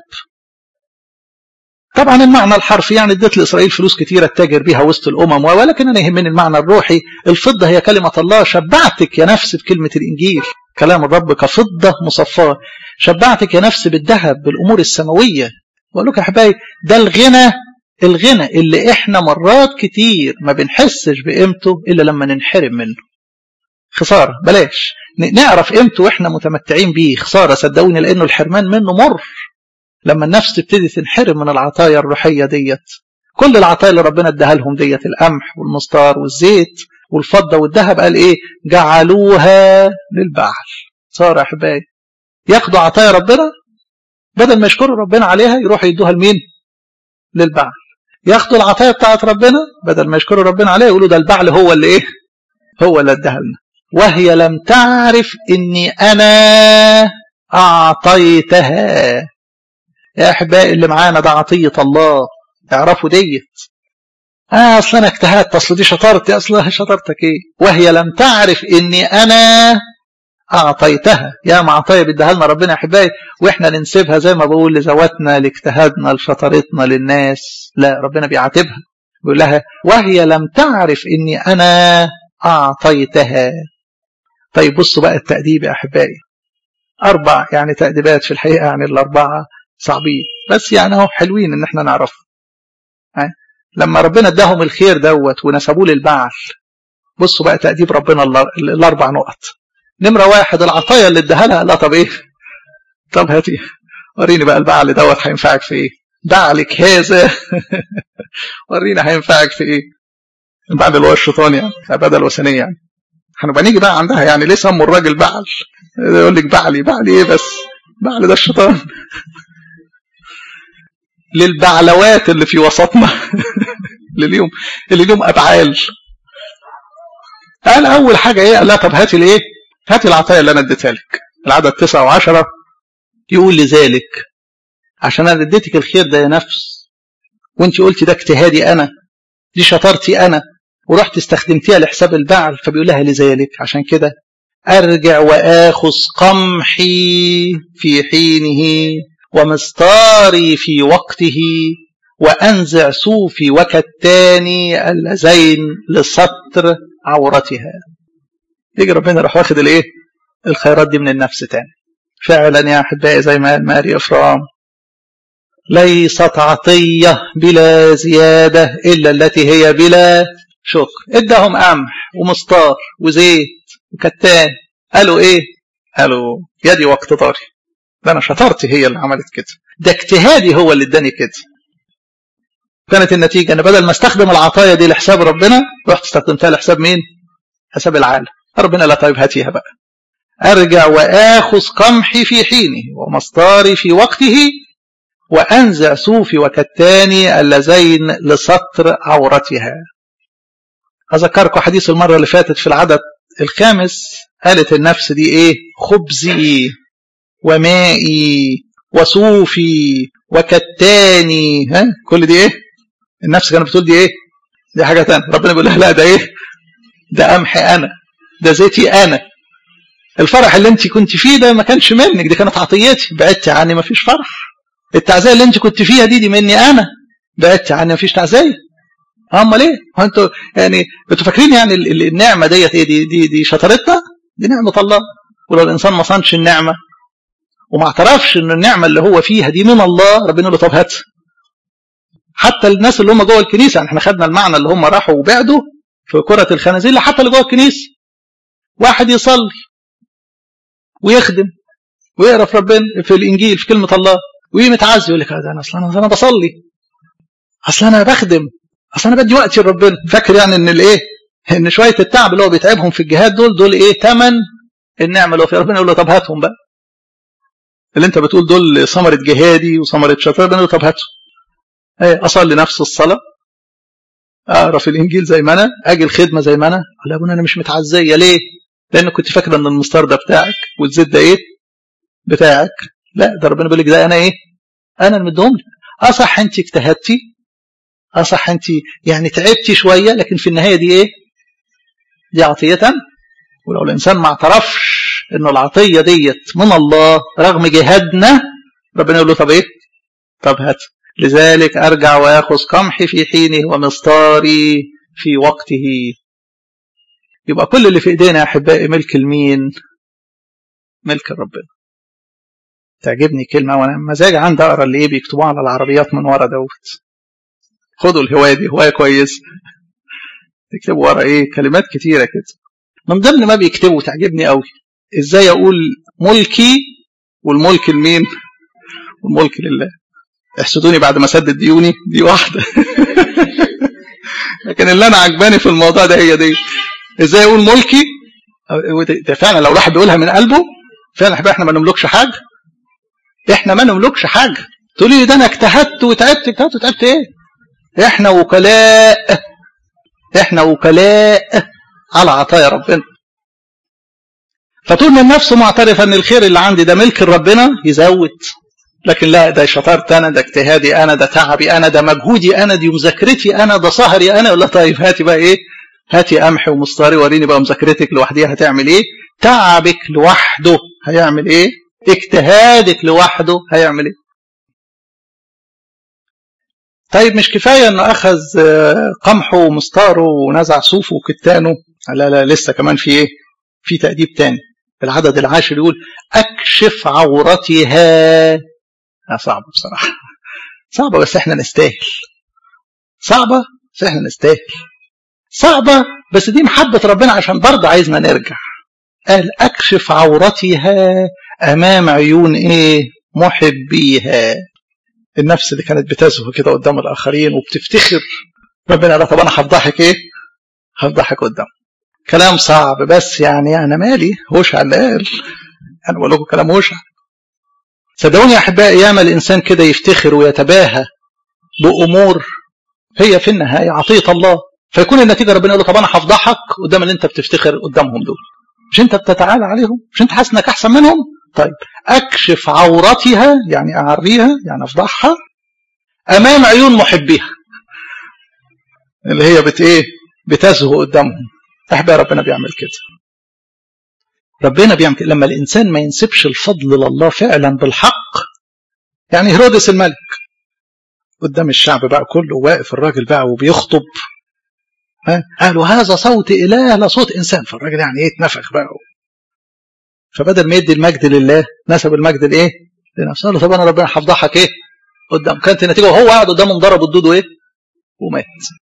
طبعا المعنى الحرفي يعني اديت لاسرائيل فلوس كتيره تتاجر بيها وسط الامم ولكن انا يهمني المعنى الروحي الفضه هي كلمه الله شبعتك يا نفس بكلمه الانجيل كلام الرب كفضه مصفاه شبعتك يا نفس بالذهب بالامور السماويه بقول لكم يا حبايبي ده الغنى الغنى اللي احنا مرات كتير ما بنحسش بقيمته الا لما ننحرم منه خساره بلاش نعرف قيمته واحنا متمتعين بيه خساره صدقوني لانه الحرمان منه مر لما النفس تبتدي تنحرم من العطايا الروحيه ديت كل العطايا اللي ربنا اداها لهم ديت القمح والمستار والزيت والفضه والذهب قال ايه جعلوها للبعل صار يا احبائي ياخدوا عطايا ربنا بدل ما يشكروا ربنا عليها يروحوا يدوها لمين للبعل ياخدوا العطايا بتاعت ربنا بدل ما يشكروا ربنا عليها يقولوا ده البعل هو اللي ايه هو اللي اداها لنا وهي لم تعرف اني انا اعطيتها يا احبائي اللي معانا ده عطيه الله اعرفوا ديت اه اصل انا اجتهدت اصل دي شطارتي اصل شطارتك ايه وهي لم تعرف اني انا اعطيتها يا ما عطيه بيديها لنا ربنا يا احبائي واحنا ننسبها زي ما بقول لذواتنا لاجتهادنا لشطارتنا للناس لا ربنا بيعاتبها بيقول لها وهي لم تعرف اني انا اعطيتها طيب بصوا بقى التأديب يا احبائي اربع يعني تأديبات في الحقيقه يعني الاربعه صعبين بس يعني اهو حلوين ان احنا نعرفهم لما ربنا اداهم الخير دوت ونسبوه للبعل بصوا بقى تأديب ربنا الاربع نقط نمرة واحد العطايا اللي اداها لها لا طب ايه طب هاتي وريني بقى البعل دوت هينفعك في ايه بعلك هذا ورينا هينفعك في ايه البعل اللي هو الشيطان يعني العباده الوثنيه يعني هنبقى نيجي بقى عندها يعني ليه سموا الراجل بعل يقول لك بعلي بعلي ايه بس بعل ده الشيطان للبعلوات اللي في وسطنا اللي ليهم اللي ليهم ابعال قال اول حاجه ايه قال لها طب هاتي الايه هاتي العطايا اللي انا اديتها لك العدد تسعة وعشرة يقول لذلك عشان انا اديتك الخير ده يا نفس وانت قلتي ده اجتهادي انا دي شطارتي انا ورحت استخدمتيها لحساب البعل فبيقول لها لذلك عشان كده ارجع واخذ قمحي في حينه ومستاري في وقته وانزع صوفي وكتاني اللذين لستر عورتها يجي ربنا راح واخد الايه الخيرات دي من النفس تاني فعلا يا احبائي زي ما قال ماري افرام ليست عطيه بلا زياده الا التي هي بلا شكر ادهم قمح ومسطار وزيت وكتان قالوا ايه قالوا يدي واقتداري ده انا شطارتي هي اللي عملت كده ده اجتهادي هو اللي اداني كده كانت النتيجه ان بدل ما استخدم العطايا دي لحساب ربنا رحت استخدمتها لحساب مين حساب العالم ربنا لا طيب هاتيها بقى ارجع واخذ قمحي في حينه ومسطاري في وقته وانزع صوفي وكتاني اللذين لسطر عورتها اذكركم حديث المره اللي فاتت في العدد الخامس قالت النفس دي ايه خبزي ومائي وصوفي وكتاني ها كل دي ايه النفس كانت بتقول دي ايه دي حاجه ثانيه ربنا بيقول لها لا ده ايه ده قمحي انا ده زيتي انا الفرح اللي انت كنت فيه ده ما كانش منك دي كانت عطيتي بعدتي عني ما فيش فرح التعزيه اللي انت كنت فيها دي دي مني انا بعدتي عني ما فيش تعزيه امال ايه هو انتوا يعني انتوا فاكرين يعني النعمه ديت ايه دي دي دي شطارتنا دي نعمه الله ولو الانسان ما صانش النعمه وما اعترفش ان النعمه اللي هو فيها دي من الله ربنا له طب هات حتى الناس اللي هم جوه الكنيسه يعني احنا خدنا المعنى اللي هم راحوا وبعدوا في كره الخنازير حتى اللي جوه الكنيسه واحد يصلي ويخدم ويقرا في ربنا في الانجيل في كلمه الله ويجي متعزي يقول لك انا اصلا انا انا بصلي اصلا انا بخدم اصلا انا بدي وقتي لربنا فاكر يعني ان الايه ان شويه التعب اللي هو بيتعبهم في الجهاد دول دول ايه ثمن النعمه اللي هو في ربنا يقول له طب هاتهم بقى اللي انت بتقول دول ثمره جهادي وثمره شطاره ربنا يقول له طب هاتهم ايه اصلي نفس الصلاه اقرا في الانجيل زي ما انا اجي الخدمه زي ما انا اقول يا ابونا انا مش متعزيه ليه؟ لان كنت فاكره ان المستار ده بتاعك والزيت ده ايه؟ بتاعك لا ده ربنا بيقول لك ده انا ايه؟ انا اللي مديهم لك اصح انت اجتهدتي اصح انت يعني تعبتي شويه لكن في النهايه دي ايه؟ دي عطيه ولو الانسان ما اعترفش انه العطيه ديت من الله رغم جهادنا ربنا يقول له طب ايه؟ طب هات لذلك ارجع واخذ قمحي في حينه ومسطاري في وقته يبقى كل اللي في ايدينا يا احبائي ملك المين؟ ملك ربنا تعجبني كلمه وانا مزاج عندي اقرا اللي ايه بيكتبوها على العربيات من ورا دوت خدوا الهوايه دي هوايه كويسه تكتبوا ورا ايه كلمات كتيره كده من ضمن ما بيكتبوا تعجبني قوي ازاي اقول ملكي والملك لمين والملك لله احسدوني بعد ما سدد ديوني دي واحده لكن اللي انا عجباني في الموضوع ده هي دي ازاي اقول ملكي ده فعلا لو الواحد بيقولها من قلبه فعلا احنا ما نملكش حاجه احنا ما نملكش حاجه تقولي لي ده انا اجتهدت وتعبت اجتهدت وتعبت ايه احنا وكلاء احنا وكلاء على عطايا ربنا فطول ما النفس معترفه ان الخير اللي عندي ده ملك ربنا يزود لكن لا ده شطارتي انا ده اجتهادي انا ده تعبي انا ده مجهودي انا دي مذاكرتي انا ده سهري انا ولا طيب هاتي بقى ايه هاتي قمح ومسطري وريني بقى مذاكرتك لوحديها هتعمل ايه تعبك لوحده هيعمل ايه اجتهادك لوحده هيعمل ايه طيب مش كفاية انه اخذ قمحه ومسطاره ونزع صوفه وكتانه لا لا لسه كمان في ايه في تأديب تاني العدد العاشر يقول اكشف عورتها صعبة بصراحة صعبة بس احنا نستاهل صعبة بس احنا نستاهل صعبة بس دي محبة ربنا عشان برضه عايزنا نرجع قال اكشف عورتها امام عيون ايه محبيها النفس اللي كانت بتزهو كده قدام الاخرين وبتفتخر ربنا قال طب انا هفضحك ايه هفضحك قدام كلام صعب بس يعني انا مالي هوشع اللي قال انا بقول لكم كلام هوشع صدقوني يا احبائي ياما الانسان كده يفتخر ويتباهى بامور هي في النهايه عطيه الله فيكون النتيجه ربنا يقول له طب انا هفضحك قدام اللي انت بتفتخر قدامهم دول مش انت بتتعالى عليهم مش انت حاسس انك احسن منهم طيب اكشف عورتها يعني اعريها يعني افضحها امام عيون محبيها اللي هي بت ايه بتزهو قدامهم احبها ربنا بيعمل كده ربنا بيعمل كده لما الانسان ما ينسبش الفضل لله فعلا بالحق يعني هيرودس الملك قدام الشعب بقى كله واقف الراجل بقى وبيخطب ها قالوا هذا صوت اله لا صوت انسان فالراجل يعني ايه اتنفخ بقى فبدل ما يدي المجد لله نسب المجد لايه؟ لنفسه قال طب انا ربنا هفضحك ايه؟ قدام كانت النتيجه وهو قاعد قدامهم ضرب الدود وايه؟ ومات.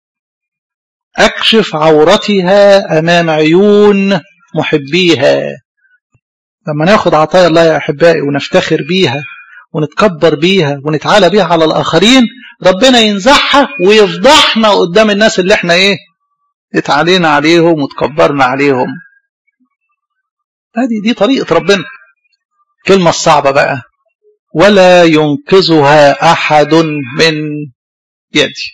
اكشف عورتها امام عيون محبيها. لما ناخد عطايا الله يا احبائي ونفتخر بيها ونتكبر بيها ونتعالى بيها على الاخرين ربنا ينزعها ويفضحنا قدام الناس اللي احنا ايه؟ اتعالينا عليهم وتكبرنا عليهم. هذه دي طريقة ربنا كلمة الصعبة بقى ولا ينقذها أحد من يدي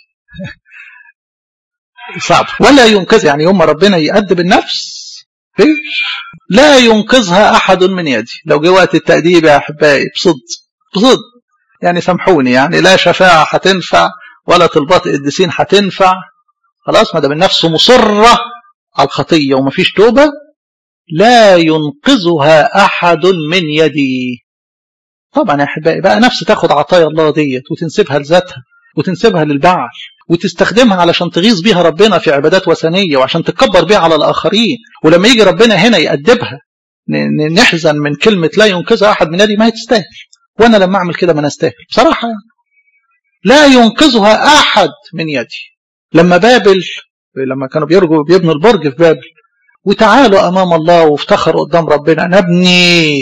صعب ولا ينقذ يعني يوم ربنا يأدب النفس فيش لا ينقذها أحد من يدي لو جه وقت التأديب يا أحبائي بصدق بصدق يعني سامحوني يعني لا شفاعة هتنفع ولا طلبات القديسين هتنفع خلاص ما دام النفس مصرة على الخطية ومفيش توبة لا ينقذها أحد من يدي طبعا يا أحبائي بقى نفس تاخد عطايا الله ديت وتنسبها لذاتها وتنسبها للبعل وتستخدمها علشان تغيظ بيها ربنا في عبادات وثنية وعشان تكبر بيها على الآخرين ولما يجي ربنا هنا يأدبها نحزن من كلمة لا ينقذها أحد من يدي ما هي تستاهل وأنا لما أعمل كده ما نستاهل بصراحة يعني. لا ينقذها أحد من يدي لما بابل لما كانوا بيرجوا بيبنوا البرج في بابل وتعالوا أمام الله وافتخروا قدام ربنا نبني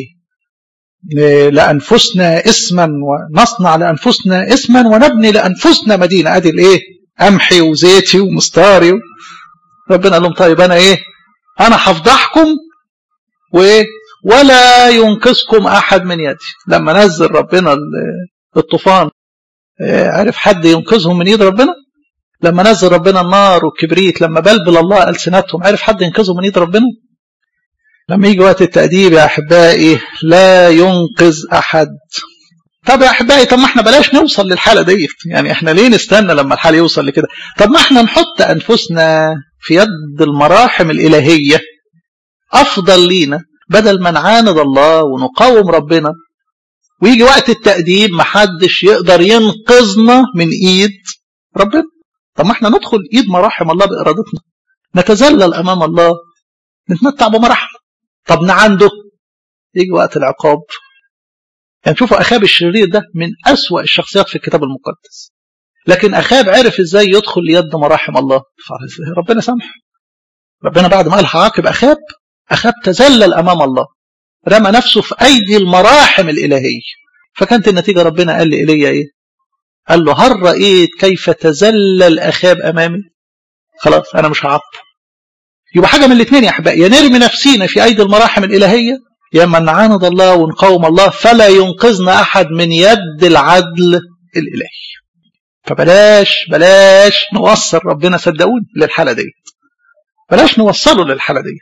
لأنفسنا اسما ونصنع لأنفسنا اسما ونبني لأنفسنا مدينة أدي الإيه أمحي وزيتي ومستاري ربنا قال لهم طيب أنا إيه أنا هفضحكم وإيه ولا ينقذكم أحد من يدي لما نزل ربنا الطوفان عرف حد ينقذهم من يد ربنا لما نزل ربنا النار والكبريت لما بلبل الله ألسنتهم عرف حد ينقذهم من ايد ربنا لما يجي وقت التأديب يا أحبائي لا ينقذ أحد طب يا أحبائي طب ما احنا بلاش نوصل للحالة ديت يعني احنا ليه نستنى لما الحال يوصل لكده طب ما احنا نحط أنفسنا في يد المراحم الإلهية أفضل لينا بدل ما نعاند الله ونقاوم ربنا ويجي وقت التأديب محدش يقدر ينقذنا من إيد ربنا طب ما احنا ندخل ايد مراحم الله بارادتنا نتذلل امام الله نتمتع بمراحمه طب نعنده يجي وقت العقاب يعني شوفوا اخاب الشرير ده من اسوا الشخصيات في الكتاب المقدس لكن اخاب عرف ازاي يدخل ليد مراحم الله ربنا سامح ربنا بعد ما قال هعاقب اخاب اخاب تذلل امام الله رمى نفسه في ايدي المراحم الالهيه فكانت النتيجه ربنا قال لايليا ايه قال له هل رأيت كيف تزلل أخاب أمامي خلاص أنا مش هعطل يبقى حاجة من الاثنين يا أحبائي يا نرمي نفسينا في أيدي المراحم الإلهية يا إما نعاند الله ونقاوم الله فلا ينقذنا أحد من يد العدل الإلهي فبلاش بلاش نوصل ربنا صدقوني للحالة دي بلاش نوصله للحالة دي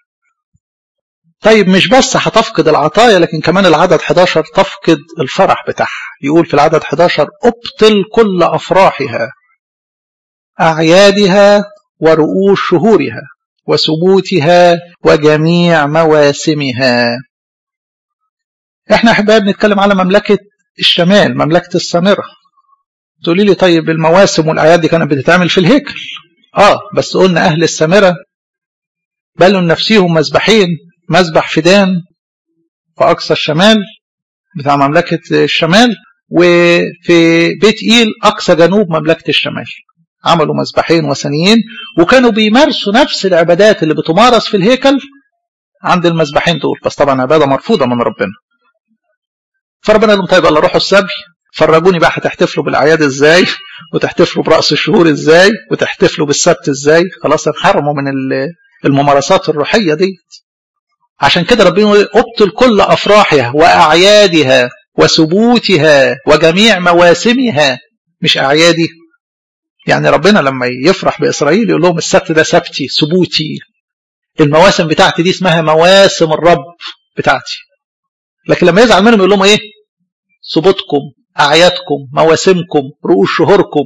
طيب مش بس هتفقد العطايا لكن كمان العدد 11 تفقد الفرح بتاعها يقول في العدد 11 ابطل كل افراحها اعيادها ورؤوس شهورها وسبوتها وجميع مواسمها احنا احبائي بنتكلم على مملكه الشمال مملكه السامره تقولي لي طيب المواسم والاعياد دي كانت بتتعمل في الهيكل اه بس قلنا اهل السامره بلوا نفسيهم مذبحين مذبح فدان في أقصى الشمال بتاع مملكة الشمال وفي بيت إيل أقصى جنوب مملكة الشمال عملوا مذبحين وثنيين وكانوا بيمارسوا نفس العبادات اللي بتمارس في الهيكل عند المذبحين دول بس طبعا عبادة مرفوضة من ربنا فربنا قال لهم طيب يلا روحوا السبي فرجوني بقى هتحتفلوا بالأعياد ازاي وتحتفلوا برأس الشهور ازاي وتحتفلوا بالسبت ازاي خلاص انحرموا من الممارسات الروحية دي عشان كده ربنا يقول ابطل كل افراحها واعيادها وسبوتها وجميع مواسمها مش اعيادي يعني ربنا لما يفرح باسرائيل يقول لهم السبت ده سبتي سبوتي المواسم بتاعتي دي اسمها مواسم الرب بتاعتي لكن لما يزعل منهم يقول لهم ايه سبوتكم اعيادكم مواسمكم رؤوس شهوركم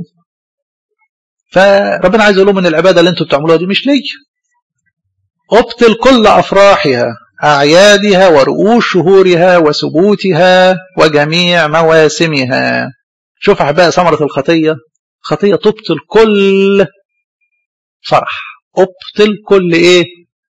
فربنا عايز يقول لهم ان العباده اللي انتم بتعملوها دي مش ليا ابطل كل افراحها اعيادها ورؤوس شهورها وسبوتها وجميع مواسمها شوف احبائي ثمره الخطيه خطيه تبطل كل فرح ابطل كل ايه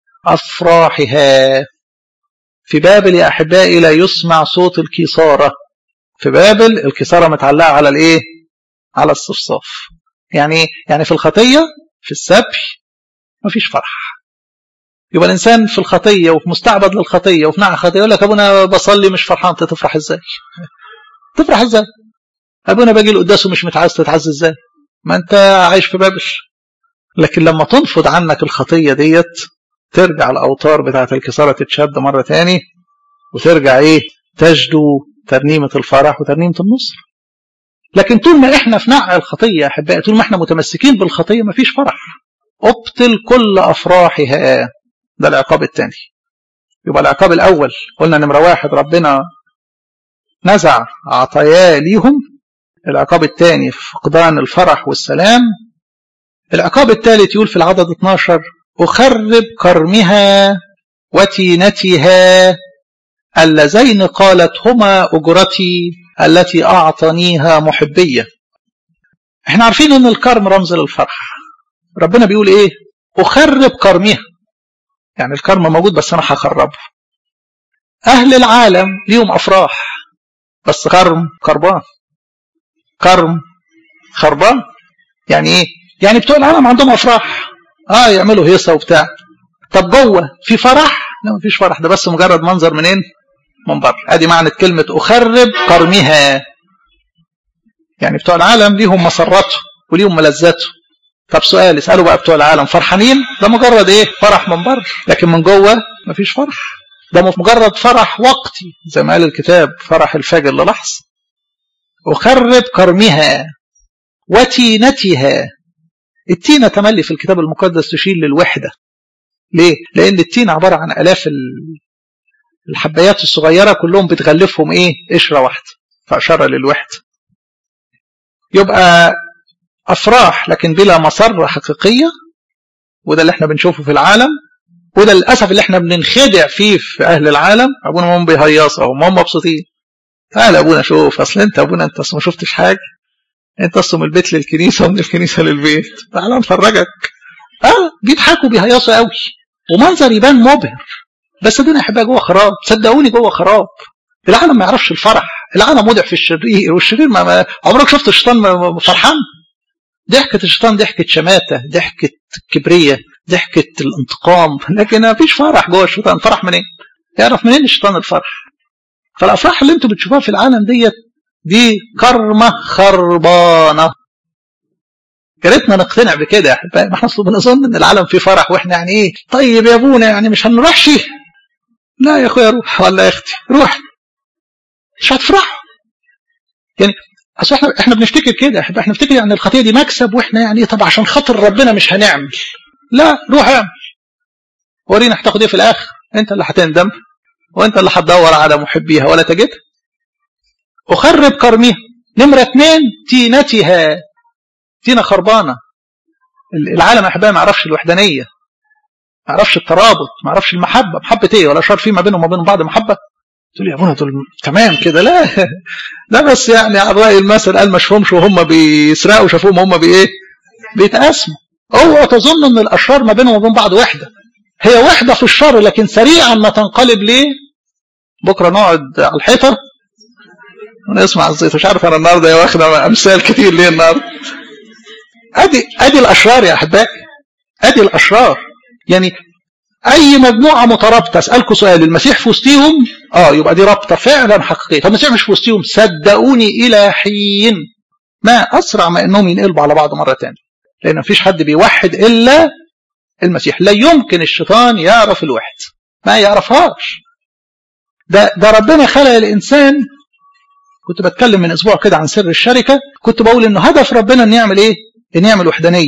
افراحها في بابل يا احبائي لا يسمع صوت الكساره في بابل الكساره متعلقه على الايه على الصفصاف يعني يعني في الخطيه في السبي مفيش فرح يبقى الانسان في الخطيه وفي مستعبد للخطيه وفي نعم خطيه يقول لك ابونا بصلي مش فرحان انت تفرح ازاي تفرح ازاي ابونا باجي لقداسه مش متعز تتعز ازاي ما انت عايش في بابل لكن لما تنفض عنك الخطيه ديت ترجع الاوتار بتاعه الكساره تتشد مره تاني وترجع ايه تجدو ترنيمه الفرح وترنيمه النصر لكن طول ما احنا في نقع الخطيه يا احبائي طول ما احنا متمسكين بالخطيه مفيش فرح ابطل كل افراحها ده العقاب الثاني يبقى العقاب الاول قلنا نمره واحد ربنا نزع عطاياه ليهم العقاب الثاني فقدان الفرح والسلام العقاب الثالث يقول في العدد 12 أخرب كرمها وتينتها اللذين قالت هما أجرتي التي أعطانيها محبية احنا عارفين ان الكرم رمز للفرح ربنا بيقول ايه أخرب كرمها يعني الكرم موجود بس انا هخربه اهل العالم ليهم افراح بس كرم خربان كرم خربان يعني ايه يعني بتوع العالم عندهم افراح اه يعملوا هيصه وبتاع طب جوه في فرح لا مفيش فرح ده بس مجرد منظر منين من بره ادي معنى كلمه اخرب كرمها يعني بتوع العالم ليهم مسرته وليهم ملذاته طب سؤال اسالوا بقى بتوع العالم فرحانين ده مجرد ايه فرح من بره لكن من جوه مفيش فرح ده مجرد فرح وقتي زي ما قال الكتاب فرح الفجر للحظه اخرب كرمها وتينتها التينة تملي في الكتاب المقدس تشير للوحدة ليه؟ لأن التينة عبارة عن آلاف الحبايات الصغيرة كلهم بتغلفهم إيه؟ قشرة واحدة فأشار للوحدة يبقى أفراح لكن بلا مسرة حقيقية وده اللي احنا بنشوفه في العالم وده للأسف اللي احنا بننخدع فيه في أهل العالم أبونا هم بيهيصوا أو هم مبسوطين تعال أبونا شوف أصل أنت أبونا أنت أصل ما شفتش حاجة انت اصلا من البيت للكنيسه ومن الكنيسه للبيت تعال نفرجك اه بيضحكوا بيهيصوا قوي ومنظر يبان مبهر بس دول احبها جوه خراب صدقوني جوه خراب العالم ما يعرفش الفرح العالم مودع في الشرير والشرير ما, ما عمرك شفت الشيطان فرحان ضحكة الشيطان ضحكة شماتة ضحكة كبرية ضحكة الانتقام لكن ما فيش فرح جوه الشيطان فرح منين يعرف منين الشيطان الفرح فالافراح اللي انتم بتشوفوها في العالم ديت دي كرمة خربانة يا ريتنا نقتنع بكده يا احبائي ما احنا اصلا بنظن ان العالم فيه فرح واحنا يعني ايه طيب يا ابونا يعني مش هنروحش لا يا اخويا روح ولا يا اختي روح مش هتفرحوا يعني اصل احنا احنا بنفتكر كده احنا بنفتكر يعني الخطيه دي مكسب واحنا يعني طب عشان خاطر ربنا مش هنعمل لا روح اعمل ورينا هتاخد ايه في الاخر انت اللي هتندم وانت اللي هتدور على محبيها ولا تجدها أخرب كرمها نمرة اثنين تينتها تينة خربانة العالم أحبائي ما يعرفش الوحدانية ما يعرفش الترابط ما يعرفش المحبة محبة إيه ولا شر في ما بينهم وما بين بعض محبة تقول يا ابونا دول تمام كده لا لا بس يعني على رأي المثل قال ما شافهمش وهم بيسرقوا شافوهم هم بايه بيتقاسموا اوعى تظن ان الاشرار ما بينهم وبين بعض وحده هي وحده في الشر لكن سريعا ما تنقلب ليه بكره نقعد على الحيطه ونسمع الزيت مش عارف انا النهارده واخده امثال كتير ليه النهارده ادي ادي الاشرار يا احبائي ادي الاشرار يعني اي مجموعه مترابطه اسالكم سؤال المسيح في وسطيهم اه يبقى دي رابطه فعلا حقيقيه طب المسيح مش في وسطيهم صدقوني الى حين ما اسرع ما انهم ينقلبوا على بعض مره ثانيه لان مفيش حد بيوحد الا المسيح لا يمكن الشيطان يعرف الوحد ما يعرفهاش ده ده ربنا خلق الانسان كنت بتكلم من اسبوع كده عن سر الشركه كنت بقول انه هدف ربنا ان يعمل ايه ان يعمل وحدانيه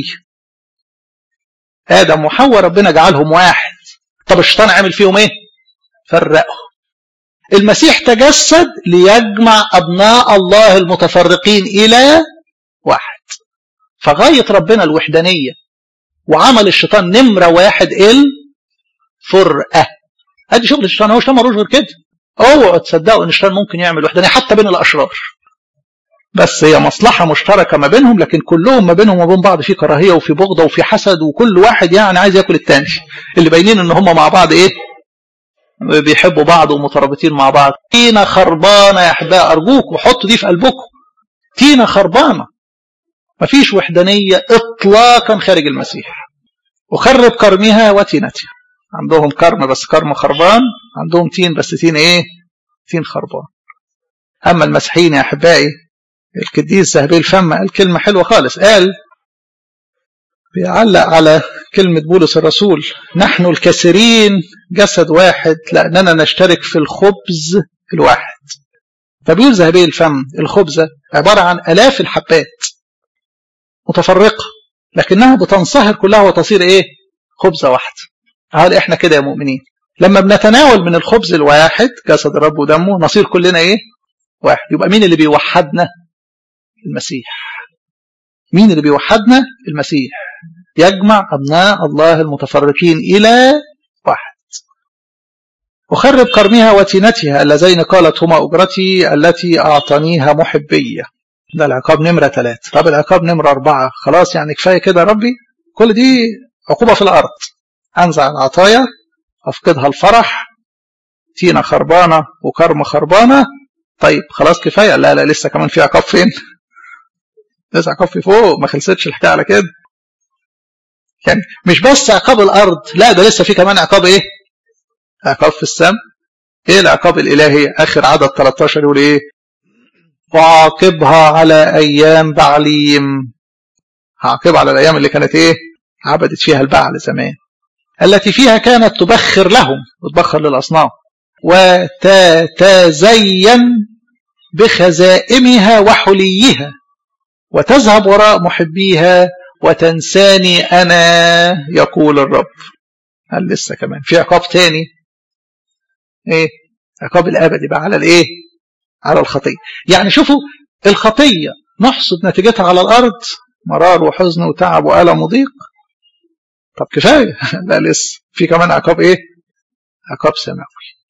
ادم وحواء ربنا جعلهم واحد طب الشيطان عامل فيهم ايه فرقهم المسيح تجسد ليجمع أبناء الله المتفرقين إلى واحد فغاية ربنا الوحدانية وعمل الشيطان نمرة واحد الفرقة ادي شغل الشيطان هو الشيطان ملوش غير كده اوعوا تصدقوا ان الشيطان ممكن يعمل وحدانية حتى بين الاشرار بس هي مصلحة مشتركة ما بينهم لكن كلهم ما بينهم وبين بعض في كراهية وفي بغضة وفي حسد وكل واحد يعني عايز ياكل التاني اللي باينين ان هم مع بعض ايه بيحبوا بعض ومترابطين مع بعض تينا خربانة يا احباء ارجوكم حطوا دي في قلبكم تينا خربانة مفيش وحدانية اطلاقا خارج المسيح وخرب كرمها وتينتها عندهم كرم بس كرم خربان عندهم تين بس تين ايه تين خربان اما المسيحيين يا احبائي القديس ذهبي الفم قال كلمة حلوة خالص قال بيعلق على كلمة بولس الرسول نحن الكثيرين جسد واحد لأننا نشترك في الخبز الواحد فبيقول ذهبي الفم الخبزة عبارة عن ألاف الحبات متفرقة لكنها بتنصهر كلها وتصير إيه خبزة واحدة قال إحنا كده يا مؤمنين لما بنتناول من الخبز الواحد جسد الرب ودمه نصير كلنا إيه واحد يبقى مين اللي بيوحدنا المسيح مين اللي بيوحدنا المسيح يجمع أبناء الله المتفرقين إلى واحد أخرب كرمها وتينتها اللذين قالت هما أجرتي التي أعطانيها محبية ده العقاب نمرة ثلاثة طب العقاب نمرة أربعة خلاص يعني كفاية كده يا ربي كل دي عقوبة في الأرض أنزع العطايا أفقدها الفرح تينا خربانة وكرم خربانة طيب خلاص كفاية لا لا لسه كمان في عقاب فين لسه عقاب في فوق ما خلصتش الحكاية على كده يعني مش بس عقاب الأرض لا ده لسه في كمان عقاب إيه عقاب في السماء إيه العقاب الإلهي آخر عدد 13 يقول إيه وعاقبها على أيام بعليم هعاقبها على الأيام اللي كانت إيه عبدت فيها البعل زمان التي فيها كانت تبخر لهم وتبخر للأصنام وتتزين بخزائمها وحليها وتذهب وراء محبيها وتنساني أنا يقول الرب قال لسه كمان في عقاب تاني ايه عقاب الأبدي بقى على الايه على الخطية يعني شوفوا الخطية نحصد نتيجتها على الأرض مرار وحزن وتعب وألم وضيق طب كفاية لا لسه في كمان عقاب ايه عقاب سماوي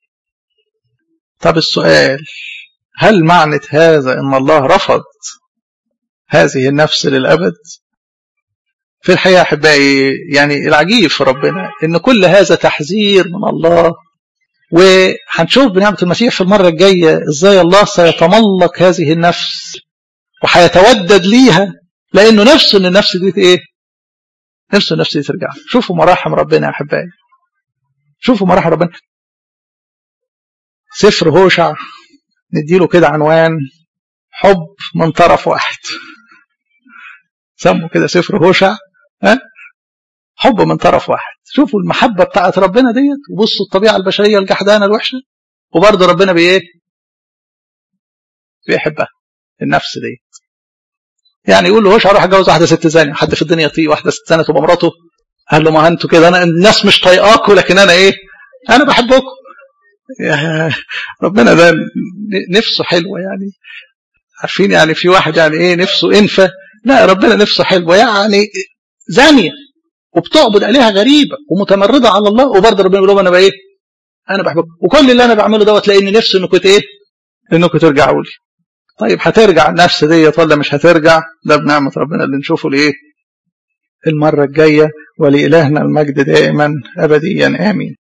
طب السؤال هل معنى هذا ان الله رفض هذه النفس للأبد في الحقيقة أحبائي يعني العجيب في ربنا إن كل هذا تحذير من الله وهنشوف بنعمة المسيح في المرة الجاية إزاي الله سيتملق هذه النفس وهيتودد ليها لأنه نفسه إن النفس دي إيه؟ نفسه النفس دي ترجع شوفوا مراحم ربنا يا أحبائي شوفوا مراحم ربنا سفر هوشع نديله كده عنوان حب من طرف واحد سموا كده سفر هوشع ها حب من طرف واحد شوفوا المحبة بتاعت ربنا ديت وبصوا الطبيعة البشرية الجحدانة الوحشة وبرضه ربنا بإيه بيحبها النفس ديت يعني يقول له هوشع اروح اتجوز واحدة ست زانية حد في الدنيا يطيق واحدة ست زانية تبقى مراته قال له ما انتوا كده انا الناس مش طايقاكوا لكن انا ايه انا بحبكم ربنا ده نفسه حلوة يعني عارفين يعني في واحد يعني ايه نفسه انفة لا ربنا نفسه حلوة يعني زانية وبتعبد آلهة غريبة ومتمردة على الله وبرضه ربنا يقول لهم انا بقى ايه انا بحبكم وكل اللي انا بعمله دوت لاني نفسي انكم ايه انكم ترجعوا لي طيب هترجع النفس ديت ولا مش هترجع ده بنعمة ربنا اللي نشوفه لايه المرة الجاية ولإلهنا المجد دائما أبديا آمين